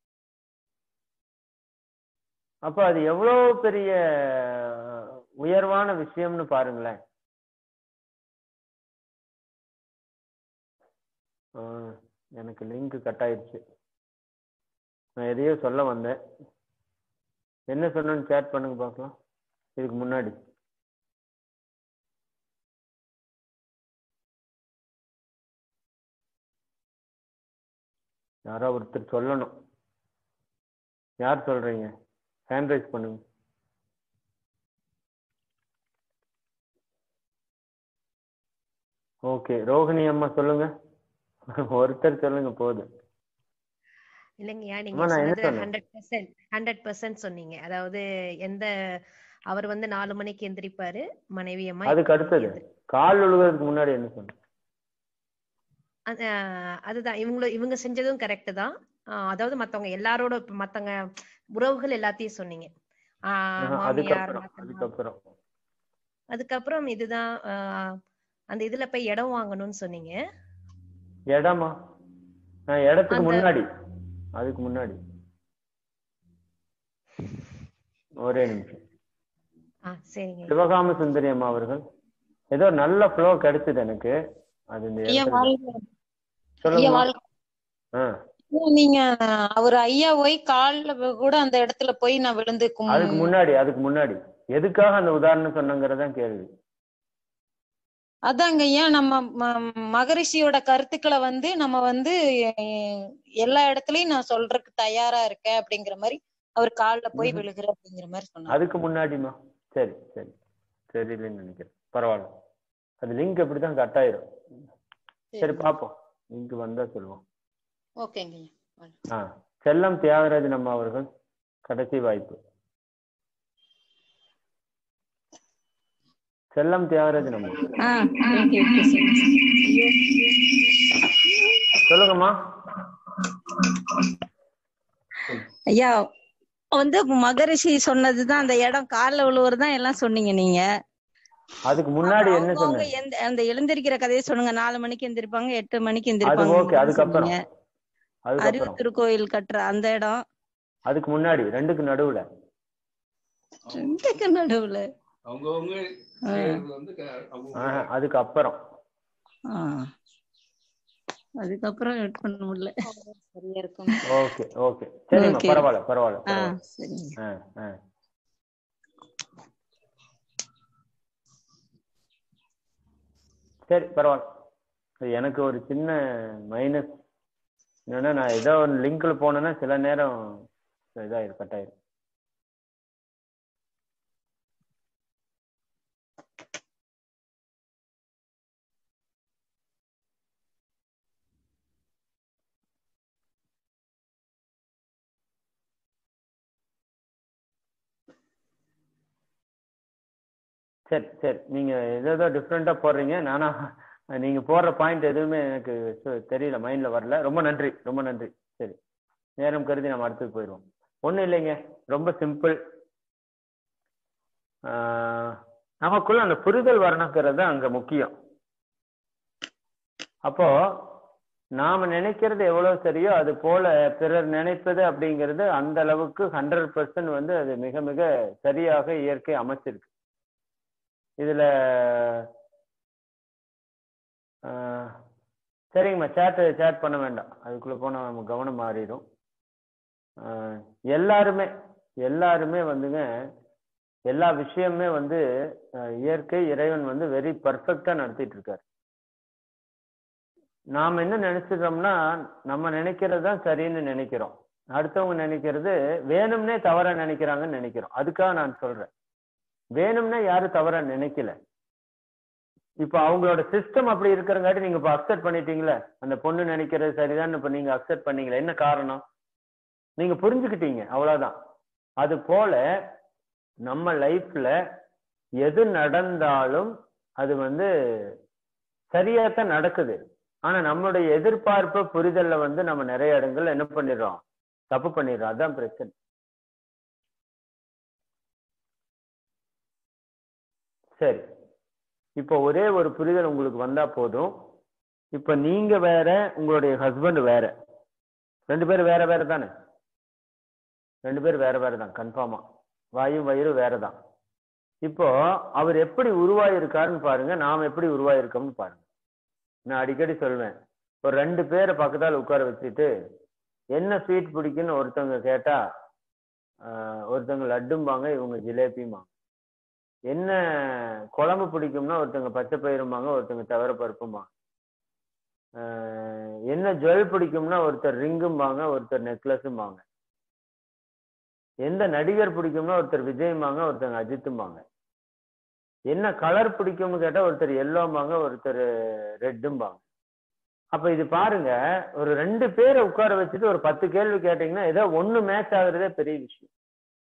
A: அப்ப அது எவ்வளவு பெரிய உயர்வான விஷயம்னு பாருங்களேன் எனக்கு லிங்க் கட் ஆயிடுச்சு நான் எதையோ சொல்ல வந்தேன் என்ன சொன்னு சேட் பண்ணுங்க பார்க்கலாம் இதுக்கு முன்னாடி யாரோ ஒருத்தர் சொல்லணும் யார் சொல்றீங்க ஹேண்ட் ரைஸ் பண்ணுங்க ஓகே ரோஹிணி அம்மா சொல்லுங்க ஒருத்தர் சொல்லுங்க போதும்
B: இல்லைங்கய்யா நீங்க
A: அம்மா, நான் என்ன
B: சொன்னது
A: சொன்னேன்?
B: ஹண்ட்ரட் பர்சன்ட் ஹண்ட்ரட் பர்சன்ட் சொன்னீங்க அதாவது எந்த அவர் வந்து நாலு மணிக்கு எந்திரிப்பாரு மனைவி அம்மா
A: அதுக்கு அடுத்தது கால் ஒழுகிறதுக்கு முன்னாடி என்ன சொன்னேன்
B: அது, அஹ், அதுதான் இவங்கள இவங்க செஞ்சதும் கரெக்ட் தான் அஹ், அதாவது மத்தவங்க எல்லாரோட இப்ப மத்தவங்க உறவுகள் எல்லாத்தையும் சொன்னீங்க ஆஹ்,
A: ஆஹா,
B: மாமியார்
A: அதுக்கப்புறம்
B: நாத்தனார்.
A: அதுக்கப்புறம்
B: அதுக்கப்புறம் இதுதான் அஹ், அந்த இதுல போய் இடம் வாங்கணும்னு சொன்னீங்க
A: இடமா ஆஹ், இடத்துக்கு
B: அந்த-
A: முன்னாடி அதுக்கு முன்னாடி ஒரே நிமிஷம்
B: ஆ சரிங்க
A: சிவகாம சுந்தரி அம்மா அவர்கள் ஏதோ நல்ல ஃப்ளோ கிடைச்சது எனக்கு அது இந்த
C: ஐயா
A: இடத்துல-
C: வாழ்க ஐயா
A: சொல்லுங்க
C: வாழ்க
A: ஆ
C: ஐயா, நீங்க அவர் ஐயா போய் கால்ல கூட அந்த இடத்துல போய் நான் விழுந்து கும்-
A: அதுக்கு முன்னாடி அதுக்கு முன்னாடி எதுக்காக அந்த உதாரணம் சொன்னங்கிறதான் கேள்வி
C: அதாங்க ஐயா நம்ம ம- மகரிஷியோட கருத்துக்களை வந்து நம்ம வந்து எ- எல்லா இடத்துலயும் நான் சொல்றதுக்கு தயாரா இருக்கேன் அப்படிங்கிற மாதிரி அவர் கால்ல போய்
A: ம்ஹும்.
C: விழுகிற அப்படிங்கிற மாதிரி சொன்னார்
A: அதுக்கு முன்னாடிமா சரி சரி தெரியலன்னு நினைக்கிறேன் பரவாயில்ல அது லிங்க் அப்படிதான் கட் ஆயிரும் சரி பாப்போம் லிங்க் வந்தா சொல்லுவோம்
C: ஓகேங்க ஐயா வாழ்க.
A: ஆ செல்லம் தியாகராஜன் அம்மா அவர்கள் கடைசி வாய்ப்பு செல்லம் தியாகராஜன் அம்மா
C: ஆ ஓகே ஓகே
A: சொல்லுங்கம்மா
D: ஐயா வந்து மகரிஷி சொன்னதுதான் அந்த இடம் கால்ல விழுவுறதுதான் எல்லாம் சொன்னீங்க நீங்க
A: அதுக்கு முன்னாடி என்ன
D: அவங்கவங்க
A: சொன்னேன்
D: எந்த அந்த எழுந்திருக்கிற கதையை சொல்லுங்க நாலு மணிக்கு எந்திரிப்பாங்க எட்டு மணிக்கு
A: அது
D: எந்திரிப்பாங்க
A: ஓகே அதுக்கப்புறம்
D: சொன்னீங்க. அறிவு
A: அதுக்கப்புறம்
D: திருக்கோயில் கட்டுற அந்த இடம்
A: அதுக்கு முன்னாடி ரெண்டுக்கு நடுவுல
D: ரெண்டுக்கு நடுவுல
E: அவங்கவங்க செய்யறது வந்து க- அவங்க
A: ஆஹா, அதுக்கு அப்புறம்
D: ஆ. அதுக்கப்புறம் வெயிட் பண்ண முடியல
C: சரியா இருக்கும்
A: ஓகே ஓகே சரிம்மா
D: Okay.
A: பரவாயில்ல பரவாயில்ல
D: ஆ
A: பரவாயில்ல
D: சரிங்க
A: ஆ, ஆ. சரி பரவாயில்ல இது எனக்கு ஒரு சின்ன மைனஸ் என்னன்னா நான் ஏதோ ஒரு லிங்க்ல போனேன்னா சில நேரம் இதாயிரும் கட் ஆயிரும் சரி சரி நீங்க ஏதோ டிஃப்ரெண்டா போடுறீங்க நானா நீங்க போடுற பாயிண்ட் எதுவுமே எனக்கு சு- தெரியல மைண்ட்ல வரல ரொம்ப நன்றி ரொம்ப நன்றி சரி நேரம் கருதி நம்ம அடுத்தது போயிடுவோம் ஒண்ணும் இல்லைங்க ரொம்ப சிம்பிள் நமக்குள்ள அந்த புரிதல் வரணுங்கிறது தான் அங்க முக்கியம் அப்போ நாம நினைக்கிறது எவ்வளவு சரியோ அது போல பிறர் நினைப்பது அப்படிங்கிறது அந்த அளவுக்கு ஹண்ட்ரட் பர்சன்ட் வந்து அது மிக மிக சரியாக இயற்கை அமைச்சிருக்கு இதுல ஆஹ், சரிங்கம்மா சேட் சேட் பண்ண வேண்டாம் அதுக்குள்ள போனா நம்ம கவனம் மாறிடும் ஆஹ், எல்லாருமே எல்லாருமே வந்துங்க எல்லா விஷயமுமே வந்து ஆஹ், இயற்கை இறைவன் வந்து வெரி பர்ஃபெக்டா நடத்திட்டு இருக்காரு நாம என்ன நினைச்சிட்டோம்னா நம்ம நினைக்கிறது தான் சரின்னு நினைக்கிறோம் அடுத்தவங்க நினைக்கிறது வேணும்னே தவறா நினைக்கிறாங்கன்னு நினைக்கிறோம் அதுக்காக நான் சொல்றேன் வேணும்னே யாரும் தவறா நினைக்கல இப்ப அவங்களோட சிஸ்டம் அப்படி இருக்கிறங்காட்டி நீங்க இப்ப அக்செப்ட் பண்ணிட்டீங்களே அந்த பொண்ணு நினைக்கிறது சரிதான் இப்ப நீங்க அக்செப்ட் பண்ணீங்களே என்ன காரணம் நீங்க புரிஞ்சுக்கிட்டீங்க அவ்வளவுதான் அது போல நம்ம லைஃப்ல எது நடந்தாலும் அது வந்து சரியாத்தான் நடக்குது ஆனா நம்மளுடைய எதிர்பார்ப்பு புரிதல்ல வந்து நம்ம நிறைய இடங்கள்ல என்ன பண்ணிடுறோம் தப்பு பண்ணிடுறோம் அதான் பிரச்சனை சரி இப்போ ஒரே ஒரு புரிதல் உங்களுக்கு வந்தா போதும் இப்ப நீங்க வேற உங்களுடைய ஹஸ்பண்ட் வேற ரெண்டு பேரும் வேற வேற தானே ரெண்டு பேரும் வேற வேற தான் கன்ஃபார்மா வாயும் வயிறு வேற தான் இப்போ அவர் எப்படி உருவாயிருக்காருன்னு பாருங்க நாம் எப்படி உருவாயிருக்கோம்னு பாருங்க நான் அடிக்கடி சொல்வேன் ஒரு ரெண்டு பேரை பக்கத்தால் உட்கார வச்சுட்டு என்ன ஸ்வீட் பிடிக்குன்னு ஒருத்தவங்க கேட்டா ஆஹ், ஒருத்தவங்க லட்டும்பாங்க இவங்க ஜிலேபிம்பாங்க என்ன குழம்பு பிடிக்கும்னா ஒருத்தவங்க பச்சை பயிரும்பாங்க ஒருத்தவங்க தவற பருப்பும்பாங்க ஆஹ், என்ன ஜுவல் பிடிக்கும்னா ஒருத்தர் ரிங்கும்பாங்க ஒருத்தர் நெக்லஸும்பாங்க எந்த நடிகர் பிடிக்கும்னா ஒருத்தர் விஜயம்பாங்க ஒருத்தங்க அஜித்தும்பாங்க என்ன கலர் பிடிக்கும்னு கேட்டா ஒருத்தர் எல்லோம்பாங்க ஒருத்தர் ரெட்டும்பாங்க அப்ப இது பாருங்க ஒரு ரெண்டு பேரை உட்கார வச்சுட்டு ஒரு பத்து கேள்வி கேட்டீங்கன்னா ஏதோ ஒண்ணு மேட்ச் ஆகுறதே பெரிய விஷயம்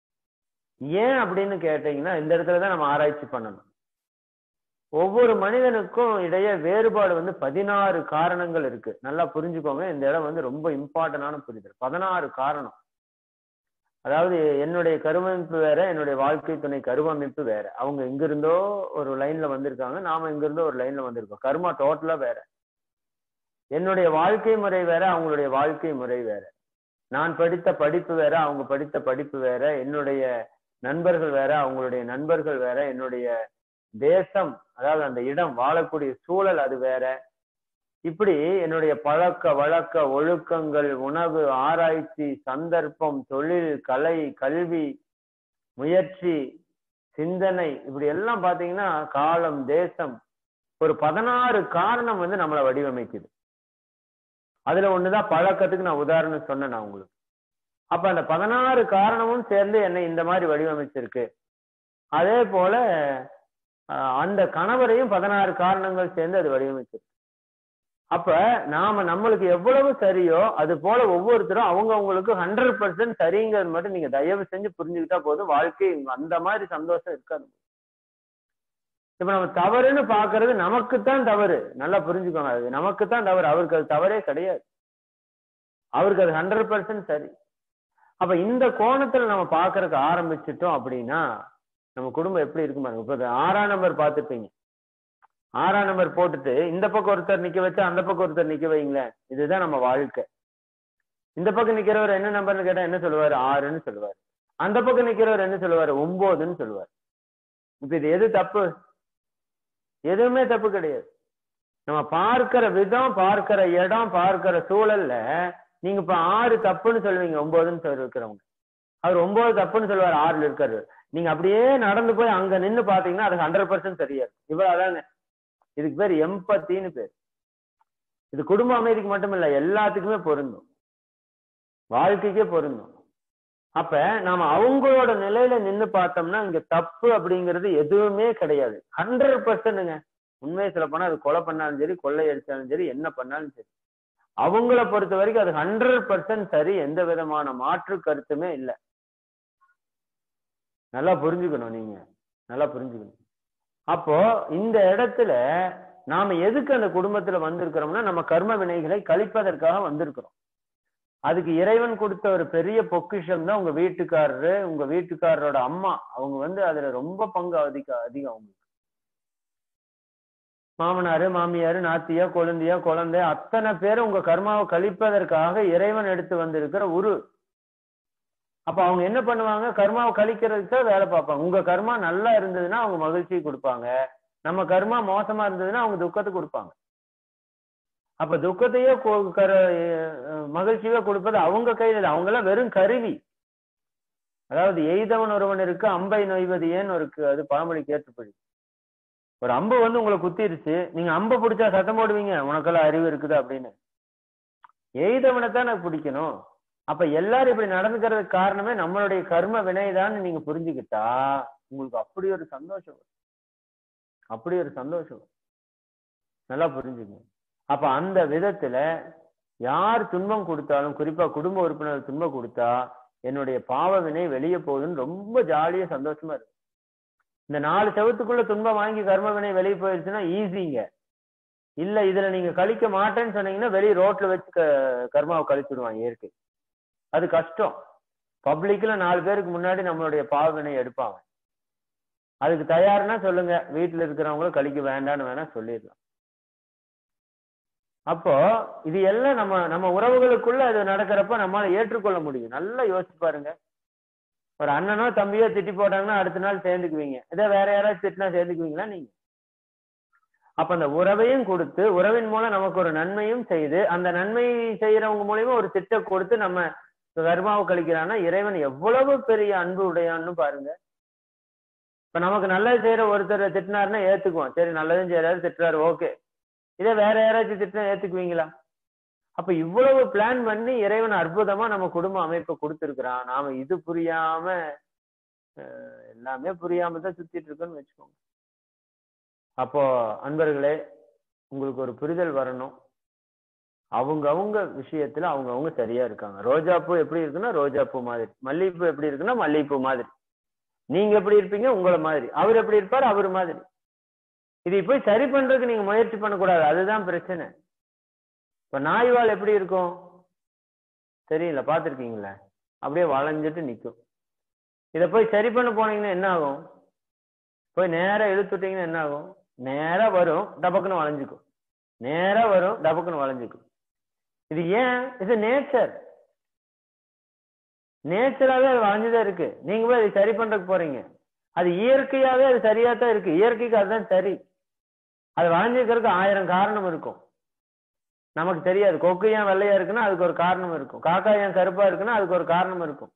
A: ஏன் அப்படின்னு கேட்டீங்கன்னா இந்த இடத்துல தான் நம்ம ஆராய்ச்சி பண்ணணும் ஒவ்வொரு மனிதனுக்கும் இடையே வேறுபாடு வந்து பதினாறு காரணங்கள் இருக்கு நல்லா புரிஞ்சுக்கோங்க இந்த இடம் வந்து ரொம்ப இம்பார்ட்டன்டான புரிதல் பதினாறு காரணம் அதாவது என்னுடைய கருவமைப்பு வேற என்னுடைய வாழ்க்கை துணை கருவமைப்பு வேற அவங்க எங்க இருந்தோ ஒரு லைன்ல வந்திருக்காங்க நாம எங்க இருந்தோ ஒரு லைன்ல வந்திருக்கோம் கர்மா டோட்டலா வேற என்னுடைய வாழ்க்கை முறை வேற அவங்களுடைய வாழ்க்கை முறை வேற நான் படித்த படிப்பு வேற அவங்க படித்த படிப்பு வேற என்னுடைய நண்பர்கள் வேற அவங்களுடைய நண்பர்கள் வேற என்னுடைய தேசம் அதாவது அந்த இடம் வாழக்கூடிய சூழல் அது வேற இப்படி என்னுடைய பழக்க வழக்க ஒழுக்கங்கள் உணவு ஆராய்ச்சி சந்தர்ப்பம் தொழில் கலை கல்வி முயற்சி சிந்தனை இப்படி எல்லாம் பாத்தீங்கன்னா காலம் தேசம் ஒரு பதினாறு காரணம் வந்து நம்மளை வடிவமைக்குது அதுல ஒண்ணுதான் பழக்கத்துக்கு நான் உதாரணம் சொன்னேன் நான் உங்களுக்கு அப்ப அந்த பதினாறு காரணமும் சேர்ந்து என்னை இந்த மாதிரி வடிவமைச்சிருக்கு அதே போல ஆஹ், அந்த கணவரையும் பதினாறு காரணங்கள் சேர்ந்து அது வடிவமைச்சிருக்கு அப்ப நாம நம்மளுக்கு எவ்வளவு சரியோ அது போல ஒவ்வொருத்தரும் அவங்க அவங்களுக்கு ஹண்ட்ரட் பர்சன்ட் சரிங்கிறது மட்டும் நீங்க தயவு செஞ்சு புரிஞ்சுக்கிட்டா போதும் வாழ்க்கை அந்த மாதிரி சந்தோஷம் இருக்காது இப்ப நம்ம தவறுன்னு பாக்குறது நமக்குத்தான் தவறு நல்லா புரிஞ்சுக்கோங்க அது நமக்குத்தான் தவறு அவருக்கு அது தவறே கிடையாது அவருக்கு அது ஹண்ட்ரட் பர்சன்ட் சரி அப்ப இந்த கோணத்துல நம்ம பாக்குறதுக்கு ஆரம்பிச்சிட்டோம் அப்படின்னா நம்ம குடும்பம் எப்படி இருக்கும் பாருங்க இப்ப இது ஆறாம் நம்பர் பார்த்துப்பீங்க ஆறாம் நம்பர் போட்டுட்டு இந்த பக்கம் ஒருத்தர் நிக்க வச்சு அந்த பக்கம் ஒருத்தர் நிக்க வைங்களேன் இதுதான் நம்ம வாழ்க்கை இந்த பக்கம் நிக்கிறவர் என்ன நம்பர்னு கேட்டா என்ன சொல்லுவாரு ஆறுன்னு சொல்லுவாரு அந்த பக்கம் நிக்கிறவர் என்ன சொல்லுவாரு ஒன்பதுன்னு சொல்லுவாரு இப்ப இது எது தப்பு எதுவுமே தப்பு கிடையாது நம்ம பார்க்கிற விதம் பார்க்கிற இடம் பார்க்கிற சூழல்ல நீங்க இப்ப ஆறு தப்புன்னு சொல்லுவீங்க ஒன்பதுன்னு சொல்லி இருக்கிறவங்க அவர் ஒன்பது தப்புன்னு சொல்லுவார் ஆறுல இருக்காரு நீங்க அப்படியே நடந்து போய் அங்க நின்னு பாத்தீங்கன்னா அது ஹண்ட்ரட் பர்சன்ட் சரியா இருக்கும் இவ்வளவு அதாங்க இதுக்கு பேர் எம்பத்தின்னு பேர் இது குடும்ப அமைதிக்கு மட்டும் இல்ல எல்லாத்துக்குமே பொருந்தும் வாழ்க்கைக்கே பொருந்தும் அப்ப நாம அவங்களோட நிலையில நின்னு பார்த்தோம்னா இங்க தப்பு அப்படிங்கிறது எதுவுமே கிடையாது ஹண்ட்ரட் பர்சன்ட்ங்க உண்மையை சொல்ல போனா அது கொலை பண்ணாலும் சரி கொள்ளை அடிச்சாலும் சரி என்ன பண்ணாலும் சரி அவங்கள பொறுத்த வரைக்கும் அது ஹண்ட்ரட் பர்சன்ட் சரி எந்த விதமான மாற்று கருத்துமே இல்லை நல்லா புரிஞ்சுக்கணும் நீங்க நல்லா புரிஞ்சுக்கணும் அப்போ இந்த இடத்துல நாம எதுக்கு அந்த குடும்பத்துல வந்திருக்கிறோம்னா நம்ம கர்ம வினைகளை கழிப்பதற்காக வந்திருக்கிறோம் அதுக்கு இறைவன் கொடுத்த ஒரு பெரிய பொக்கிஷம் தான் உங்க வீட்டுக்காரரு உங்க வீட்டுக்காரரோட அம்மா அவங்க வந்து அதுல ரொம்ப பங்கு அதிக அதிகம் அவங்களுக்கு மாமனாரு மாமியாரு நாத்தியா கொழுந்தியா குழந்தை அத்தனை பேரும் உங்க கர்மாவை கழிப்பதற்காக இறைவன் எடுத்து வந்திருக்கிற உரு அப்ப அவங்க என்ன பண்ணுவாங்க கர்மாவை கழிக்கிறதுக்கு தான் வேலை பார்ப்பாங்க உங்க கர்மா நல்லா இருந்ததுன்னா அவங்க மகிழ்ச்சியை கொடுப்பாங்க நம்ம கர்மா மோசமா இருந்ததுன்னா அவங்க துக்கத்தை கொடுப்பாங்க அப்ப துக்கத்தையே கொ- கர அஹ் மகிழ்ச்சியே கொடுப்பது அவங்க கையில இல்லை அவங்க எல்லாம் வெறும் கருவி அதாவது எய்தவன் ஒருவன் இருக்கு அம்பை நொய்வது ஏன் இருக்கு அது பழமொழி கேட்டுப்படி ஒரு அம்பு வந்து உங்களை குத்திருச்சு நீங்க அம்பை பிடிச்சா சத்தம் போடுவீங்க உனக்கெல்லாம் அறிவு இருக்குது அப்படின்னு எய்தவனை தான் எனக்கு பிடிக்கணும் அப்ப எல்லாரும் இப்படி நடந்துக்கிறதுக்கு காரணமே நம்மளுடைய கர்ம வினைதான் நீங்க புரிஞ்சுக்கிட்டா உங்களுக்கு அப்படி ஒரு சந்தோஷம் வரும். அப்படி ஒரு சந்தோஷம் வரும். நல்லா புரிஞ்சுக்கங்க அப்ப அந்த விதத்துல யார் துன்பம் கொடுத்தாலும் குறிப்பா குடும்ப உறுப்பினர் துன்பம் கொடுத்தா என்னுடைய பாவ வினை வெளியே போகுதுன்னு ரொம்ப ஜாலியா சந்தோஷமா இருக்கு இந்த நாலு செவத்துக்குள்ள துன்பம் வாங்கி கர்ம வினை வெளியே போயிடுச்சுன்னா ஈஸிங்க இல்ல இதுல நீங்க கழிக்க மாட்டேன்னு சொன்னீங்கன்னா வெளியே ரோட்ல வச்சு க- கர்மாவை கழிச்சிடுவாங்க இயற்கை அது கஷ்டம் பப்ளிக்ல நாலு பேருக்கு முன்னாடி நம்மளுடைய பாவ வினை எடுப்பாங்க அதுக்கு தயார்னா சொல்லுங்க வீட்டுல இருக்கிறவங்களும் கழிக்க வேண்டாம்னு வேணா சொல்லிடலாம் அப்போ இது எல்லாம் நம்ம நம்ம உறவுகளுக்குள்ள அது நடக்கிறப்ப நம்மளால ஏற்றுக்கொள்ள முடியும் நல்லா யோசிச்சு பாருங்க ஒரு அண்ணனோ தம்பியோ திட்டி போட்டாங்கன்னா அடுத்த நாள் சேர்ந்துக்குவீங்க இதே வேற யாராவது திட்டினா சேர்ந்துக்குவீங்களா நீங்க அப்ப அந்த உறவையும் கொடுத்து உறவின் மூலம் நமக்கு ஒரு நன்மையும் செய்து அந்த நன்மை செய்யறவங்க மூலியமா ஒரு திட்டம் கொடுத்து நம்ம கர்மாவை கழிக்கிறான்னா இறைவன் எவ்வளவு பெரிய அன்பு உடையான்னு பாருங்க இப்ப நமக்கு நல்லது செய்யற ஒருத்தர் திட்டினாருன்னா ஏத்துக்குவோம் சரி நல்லதும் செய்யறாரு திட்டுறாரு ஓகே இதே வேற யாராச்சும் திட்டினா ஏத்துக்குவீங்களா அப்ப இவ்வளவு பிளான் பண்ணி இறைவன் அற்புதமா நம்ம குடும்ப அமைப்பை கொடுத்திருக்கிறான் நாம இது புரியாம அஹ், எல்லாமே புரியாம தான் சுத்திட்டு இருக்கோம்னு வச்சுக்கோங்க அப்போ அன்பர்களே உங்களுக்கு ஒரு புரிதல் வரணும் அவங்க அவங்க விஷயத்துல அவங்க அவங்க சரியா இருக்காங்க ரோஜா பூ எப்படி இருக்குன்னா ரோஜா பூ மாதிரி மல்லிகைப்பூ எப்படி இருக்குன்னா மல்லிகைப்பூ மாதிரி நீங்க எப்படி இருப்பீங்க உங்களை மாதிரி அவர் எப்படி இருப்பார் அவர் மாதிரி இதை போய் சரி பண்றதுக்கு நீங்க முயற்சி பண்ணக்கூடாது அதுதான் பிரச்சனை இப்ப நாய்வால் எப்படி இருக்கும் தெரியல பார்த்திருக்கீங்களா அப்படியே வளைஞ்சிட்டு நிக்கும் இத போய் சரி பண்ண போனீங்கன்னா என்ன ஆகும் போய் நேரா இழுத்துட்டீங்கன்னா என்ன ஆகும் நேரா வரும் டபக்குன்னு வளைஞ்சுக்கும் நேரா வரும் டபக்குன்னு வளைஞ்சுக்கும் இது ஏன் இது நேச்சர் நேச்சராவே அது வளைஞ்சுதான் இருக்கு நீங்க போய் அதை சரி பண்றதுக்கு போறீங்க அது இயற்கையாவே அது சரியா தான் இருக்கு இயற்கைக்கு அதுதான் சரி அது வளைஞ்சிருக்கிறதுக்கு ஆயிரம் காரணம் இருக்கும் நமக்கு தெரியாது கொக்கு ஏன் வெள்ளையா இருக்குன்னா அதுக்கு ஒரு காரணம் இருக்கும் காக்கா ஏன் கருப்பா இருக்குன்னா அதுக்கு ஒரு காரணம் இருக்கும்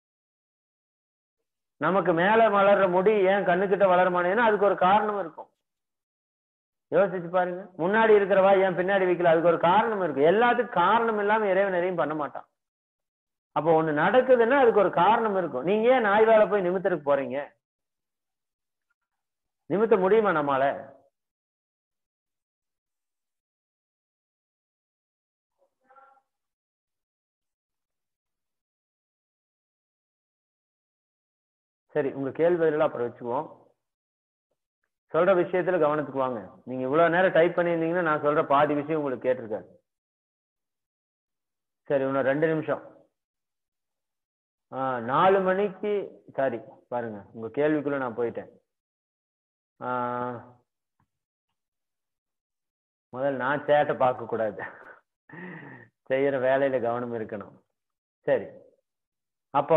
A: நமக்கு மேல வளர்ற முடி ஏன் கண்ணுக்கிட்ட வளர மாட்டேங்குதுன்னா அதுக்கு ஒரு காரணம் இருக்கும் யோசிச்சு பாருங்க முன்னாடி இருக்கிறவா ஏன் பின்னாடி வைக்கல அதுக்கு ஒரு காரணம் இருக்கு எல்லாத்துக்கும் காரணம் இல்லாம இறைவன் எதையும் பண்ண மாட்டான் அப்போ ஒண்ணு நடக்குதுன்னா அதுக்கு ஒரு காரணம் இருக்கும் நீங்க ஏன் நாய் வேலை போய் நிமித்தருக்கு போறீங்க நிமித்த முடியுமா நம்மால சரி உங்க கேள்விகள் அப்புறம் வச்சுக்குவோம் சொல்ற விஷயத்துல கவனத்துக்கு வாங்க நீங்க இவ்வளவு நேரம் டைப் பண்ணியிருந்தீங்கன்னா நான் சொல்ற பாதி விஷயம் உங்களுக்கு கேட்டிருக்காரு சரி இன்னும் ரெண்டு நிமிஷம் ஆ, நாலு மணிக்கு சாரி பாருங்க உங்க கேள்விக்குள்ள நான் போயிட்டேன் ஆ, முதல்ல நான் சேட்டை பார்க்க கூடாது செய்யற வேலையில கவனம் இருக்கணும் சரி அப்போ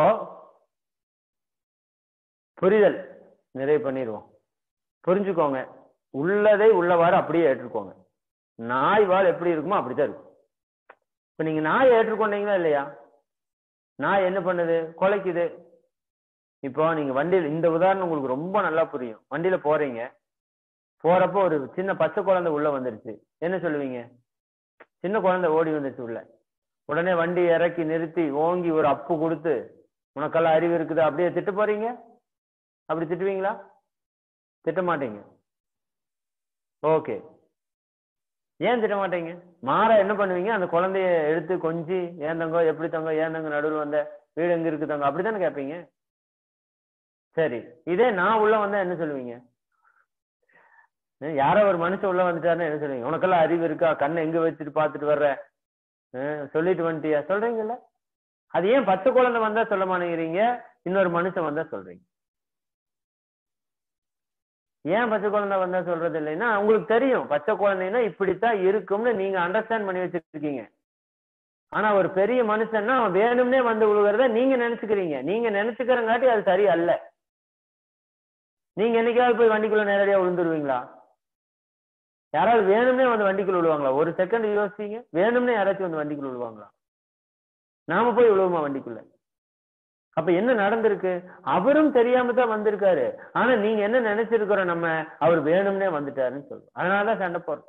A: புரிதல் நிறைவு பண்ணிடுவோம் புரிஞ்சுக்கோங்க உள்ளதை உள்ளவாறு அப்படியே ஏற்றுக்கோங்க நாய் வால் எப்படி இருக்குமோ அப்படித்தான் இருக்கும் இப்ப நீங்க நாய் ஏற்றுக்கொண்டீங்களா இல்லையா நாய் என்ன பண்ணுது குலைக்குது இப்போ நீங்க வண்டியில இந்த உதாரணம் உங்களுக்கு ரொம்ப நல்லா புரியும் வண்டியில போறீங்க போறப்போ ஒரு சின்ன பச்சை குழந்தை உள்ள வந்துருச்சு என்ன சொல்லுவீங்க சின்ன குழந்தை ஓடி வந்துருச்சு உள்ள உடனே வண்டி இறக்கி நிறுத்தி ஓங்கி ஒரு அப்பு கொடுத்து உனக்கெல்லாம் அறிவு இருக்குது அப்படியே திட்டு போறீங்க அப்படி திட்டுவீங்களா திட்ட மாட்டீங்க ஓகே ஏன் திட்ட மாட்டீங்க மாறா என்ன பண்ணுவீங்க அந்த குழந்தைய எடுத்து கொஞ்சி ஏன் தங்கோ எப்படி தங்கோ ஏன் தங்க நடுவில் வந்த வீடு எங்க இருக்கு தங்க அப்படித்தானே கேட்பீங்க சரி இதே நான் உள்ள வந்தா என்ன சொல்லுவீங்க அஹ் யாரோ ஒரு மனுஷன் உள்ள வந்துட்டாருன்னா என்ன சொல்றீங்க உனக்கெல்லாம் அறிவு இருக்கா கண்ணை எங்க வச்சுட்டு பார்த்துட்டு வர்ற அஹ் சொல்லிட்டு வந்துட்டியா சொல்றீங்கல்ல அது ஏன் பச்சை குழந்தை வந்தா சொல்ல மாட்டேங்கிறீங்க இன்னொரு மனுஷன் வந்தா சொல்றீங்க ஏன் பச்சை குழந்தை வந்தா சொல்றது இல்லைன்னா உங்களுக்கு தெரியும் பச்சை குழந்தைன்னா இப்படித்தான் இருக்கும்னு நீங்க அண்டர்ஸ்டாண்ட் பண்ணி வச்சிருக்கீங்க ஆனா ஒரு பெரிய மனுஷன்னா அவன் வேணும்னே வந்து விழுகிறத நீங்க நினைச்சுக்கிறீங்க நீங்க நினைச்சுக்கிறங்காட்டி அது சரி அல்ல நீங்க என்னைக்காவது போய் வண்டிக்குள்ள நேரடியா விழுந்துருவீங்களா யாராவது வேணும்னே வந்து வண்டிக்குள்ள விழுவாங்களா ஒரு செகண்ட் யோசிச்சீங்க வேணும்னே யாராச்சும் வந்து வண்டிக்குள்ள விழுவாங்களா நாம போய் விழுவோமா வண்டிக்குள்ள அப்ப என்ன நடந்திருக்கு அவரும் தெரியாம தான் வந்திருக்காரு ஆனா நீங்க என்ன நினைச்சிருக்கிறோம் நம்ம அவர் வேணும்னே வந்துட்டாருன்னு சொல்றோம் அதனாலதான் சண்டை போடுறோம்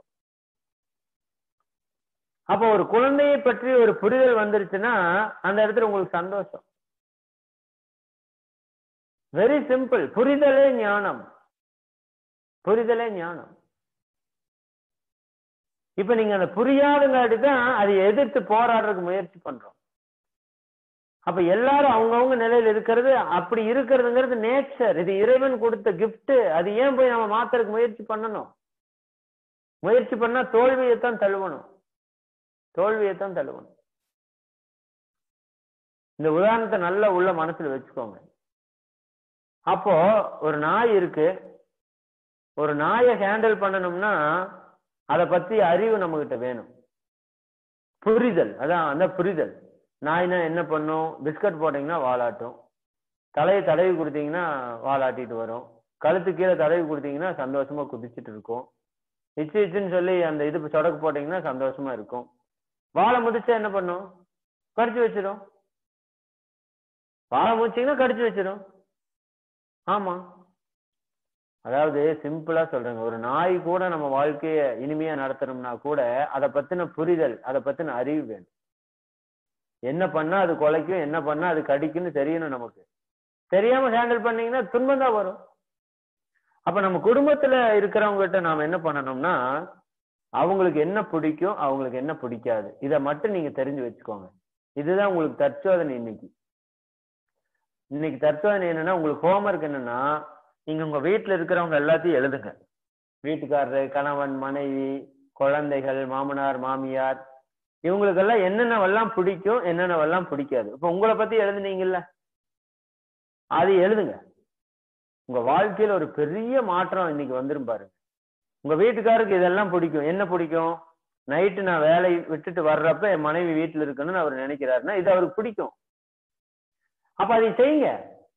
A: அப்போ ஒரு குழந்தையை பற்றி ஒரு புரிதல் வந்துருச்சுன்னா அந்த இடத்துல உங்களுக்கு சந்தோஷம் வெரி சிம்பிள் புரிதலே ஞானம் புரிதலே ஞானம் இப்ப நீங்க அந்த புரியாதங்காட்டி தான் அதை எதிர்த்து போராடுறதுக்கு முயற்சி பண்றோம் அப்ப எல்லாரும் அவங்கவுங்க நிலையில இருக்கிறது அப்படி இருக்கிறதுங்கிறது நேச்சர் இது இறைவன் கொடுத்த gift அது ஏன் போய் நம்ம மாத்துறதுக்கு முயற்சி பண்ணணும் முயற்சி பண்ணா தோல்வியைத்தான் தழுவணும் தோல்வியைத்தான் தழுவணும் இந்த உதாரணத்தை நல்லா உள்ள மனசுல வச்சுக்கோங்க அப்போ ஒரு நாய் இருக்கு ஒரு நாயை ஹேண்டில் பண்ணணும்னா அதை பத்தி அறிவு நம்ம கிட்ட வேணும் புரிதல் அதான் அந்த புரிதல் நாய்னா என்ன பண்ணும் பிஸ்கட் போட்டீங்கன்னா வாலாட்டும் தலையை தடவி கொடுத்தீங்கன்னா வாலாட்டிட்டு வரும் கழுத்து கீழே தடவி கொடுத்தீங்கன்னா சந்தோஷமா குதிச்சிட்டு இருக்கும் இச்சு இச்சுன்னு சொல்லி அந்த இது சொடக்கு போட்டீங்கன்னா சந்தோஷமா இருக்கும் வாழை முதிச்சா என்ன பண்ணும் கடிச்சு வச்சிடும் வாழை முடிச்சீங்கன்னா கடிச்சு வச்சிடும் ஆமா அதாவது சிம்பிளா சொல்றேங்க ஒரு நாய் கூட நம்ம வாழ்க்கைய இனிமையா நடத்தணும்னா கூட அதை பத்தின புரிதல் அதை பத்தின அறிவு வேணும் என்ன பண்ணா அது குலைக்கும் என்ன பண்ணா அது கடிக்கும்னு தெரியணும் நமக்கு தெரியாம ஹேண்டில் பண்ணீங்கன்னா துன்பம் தான் வரும் அப்ப நம்ம குடும்பத்துல இருக்கிறவங்க கிட்ட நாம என்ன பண்ணணும்னா அவங்களுக்கு என்ன பிடிக்கும் அவங்களுக்கு என்ன பிடிக்காது இதை மட்டும் நீங்க தெரிஞ்சு வச்சுக்கோங்க இதுதான் உங்களுக்கு தற்சோதனை இன்னைக்கு இன்னைக்கு தற்சோதனை என்னன்னா உங்களுக்கு ஹோம்ஒர்க் என்னன்னா நீங்க உங்க வீட்டுல இருக்கிறவங்க எல்லாத்தையும் எழுதுங்க வீட்டுக்காரரு கணவன் மனைவி குழந்தைகள் மாமனார் மாமியார் இவங்களுக்கெல்லாம் என்னென்னவெல்லாம் பிடிக்கும் என்னென்னவெல்லாம் பிடிக்காது இப்ப உங்களை பத்தி எழுதுனீங்கல்ல அது எழுதுங்க உங்க வாழ்க்கையில ஒரு பெரிய மாற்றம் இன்னைக்கு வந்துரும் பாருங்க உங்க வீட்டுக்காருக்கு இதெல்லாம் பிடிக்கும் என்ன பிடிக்கும் நைட்டு நான் வேலை விட்டுட்டு வர்றப்ப என் மனைவி வீட்டுல இருக்கணும்னு அவர் நினைக்கிறாருன்னா இது அவருக்கு பிடிக்கும் அப்ப அதை செய்யுங்க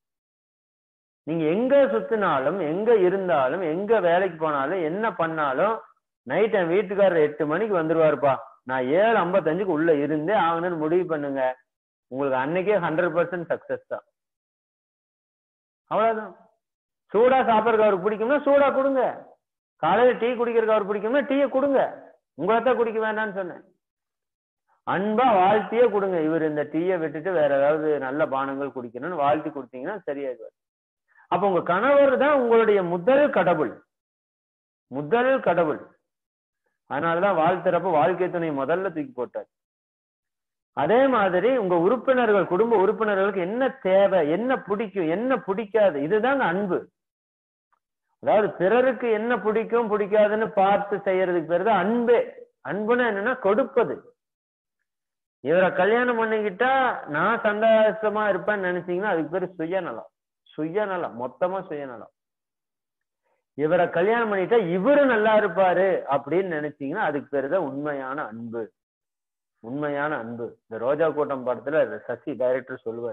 A: நீங்க எங்க சுத்தினாலும் எங்க இருந்தாலும் எங்க வேலைக்கு போனாலும் என்ன பண்ணாலும் நைட் என் வீட்டுக்காரர் எட்டு மணிக்கு வந்துருவாருப்பா நான் ஏழு ஐம்பத்தஞ்சுக்கு உள்ள இருந்தே ஆகணும்னு முடிவு பண்ணுங்க உங்களுக்கு அன்னைக்கே ஹண்ட்ரட் பர்சன்ட் சக்சஸ் தான் அவ்வளவுதான் சூடா சாப்பிட்றதுக்கு அவருக்கு பிடிக்கும்னா சூடா கொடுங்க காலையில டீ குடிக்கிறதுக்கு அவர் பிடிக்கும்னா டீயை கொடுங்க உங்களை தான் குடிக்க வேண்டாம்னு சொன்னேன் அன்பா வாழ்த்தியே கொடுங்க இவர் இந்த டீயை விட்டுட்டு வேற ஏதாவது நல்ல பானங்கள் குடிக்கணும்னு வாழ்த்தி கொடுத்தீங்கன்னா சரியாயிடுவார் அப்ப உங்க கணவர் தான் உங்களுடைய முதல் கடவுள் முதல் கடவுள் அதனாலதான் வாழ்த்துறப்ப வாழ்க்கை துணை முதல்ல தூக்கி போட்டார் அதே மாதிரி உங்க உறுப்பினர்கள் குடும்ப உறுப்பினர்களுக்கு என்ன தேவை என்ன பிடிக்கும் என்ன பிடிக்காது இதுதாங்க அன்பு அதாவது பிறருக்கு என்ன பிடிக்கும் பிடிக்காதுன்னு பார்த்து செய்யறதுக்கு பேரு தான் அன்பே அன்புன்னா என்னன்னா கொடுப்பது இவரை கல்யாணம் பண்ணிக்கிட்டா நான் சந்தோஷமா இருப்பேன்னு நினைச்சீங்கன்னா அதுக்கு பேரு சுயநலம் சுயநலம் மொத்தமா சுயநலம் இவரை கல்யாணம் பண்ணிட்டா இவரு நல்லா இருப்பாரு அப்படின்னு நினைச்சீங்கன்னா அதுக்கு பேரு தான் உண்மையான அன்பு உண்மையான அன்பு இந்த ரோஜா கூட்டம் படத்துல சசி டைரக்டர் சொல்லுவார்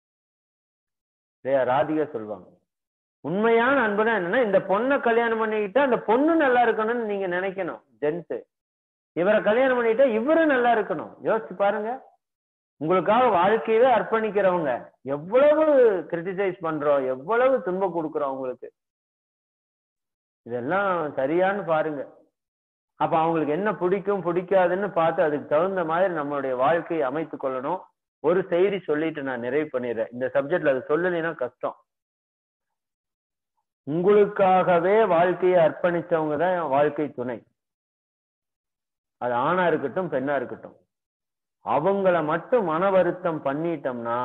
A: ராதிகா சொல்லுவாங்க உண்மையான அன்புனா என்னன்னா இந்த பொண்ணை கல்யாணம் பண்ணிக்கிட்டா அந்த பொண்ணு நல்லா இருக்கணும்னு நீங்க நினைக்கணும் ஜென்ஸ் இவரை கல்யாணம் பண்ணிட்டா இவரு நல்லா இருக்கணும் யோசிச்சு பாருங்க உங்களுக்காக வாழ்க்கையவே அர்ப்பணிக்கிறவங்க எவ்வளவு கிரிட்டிசைஸ் பண்றோம் எவ்வளவு துன்பம் கொடுக்குறோம் அவங்களுக்கு இதெல்லாம் சரியான்னு பாருங்க அப்ப அவங்களுக்கு என்ன பிடிக்கும் பிடிக்காதுன்னு பார்த்து அதுக்கு தகுந்த மாதிரி நம்மளுடைய வாழ்க்கையை அமைத்து கொள்ளணும் ஒரு செய்தி சொல்லிட்டு நான் நிறைவு பண்ணிடுறேன் இந்த சப்ஜெக்ட்ல அது சொல்லலைன்னா கஷ்டம் உங்களுக்காகவே வாழ்க்கையை அர்ப்பணிச்சவங்க தான் வாழ்க்கை துணை அது ஆணா இருக்கட்டும் பெண்ணா இருக்கட்டும் அவங்கள மட்டும் மன வருத்தம் பண்ணிட்டோம்னா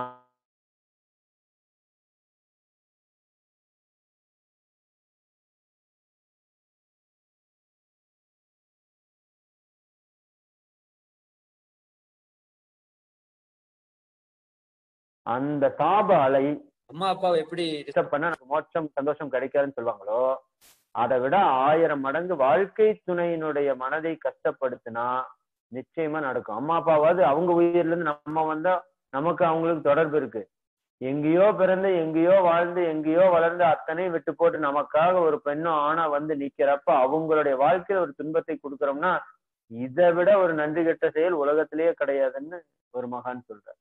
A: அந்த தாப அலை
F: அம்மா அப்பாவை எப்படி
A: டிஸ்டர்ப் பண்ணா நமக்கு மோட்சம் சந்தோஷம் கிடைக்காதுன்னு சொல்லுவாங்களோ அதை விட ஆயிரம் மடங்கு வாழ்க்கை துணையினுடைய மனதை கஷ்டப்படுத்தினா நிச்சயமா நடக்கும் அம்மா அப்பாவாவது அவங்க உயிர்ல இருந்து நம்ம வந்தா நமக்கு அவங்களுக்கு தொடர்பு இருக்கு எங்கேயோ பிறந்து எங்கேயோ வாழ்ந்து எங்கேயோ வளர்ந்து அத்தனை விட்டு போட்டு நமக்காக ஒரு பெண்ணும் ஆணா வந்து நிக்கிறப்ப அவங்களுடைய வாழ்க்கையில ஒரு துன்பத்தை கொடுக்கறோம்னா இதை விட ஒரு நன்றி கெட்ட செயல் உலகத்திலேயே கிடையாதுன்னு ஒரு மகான் சொல்றார்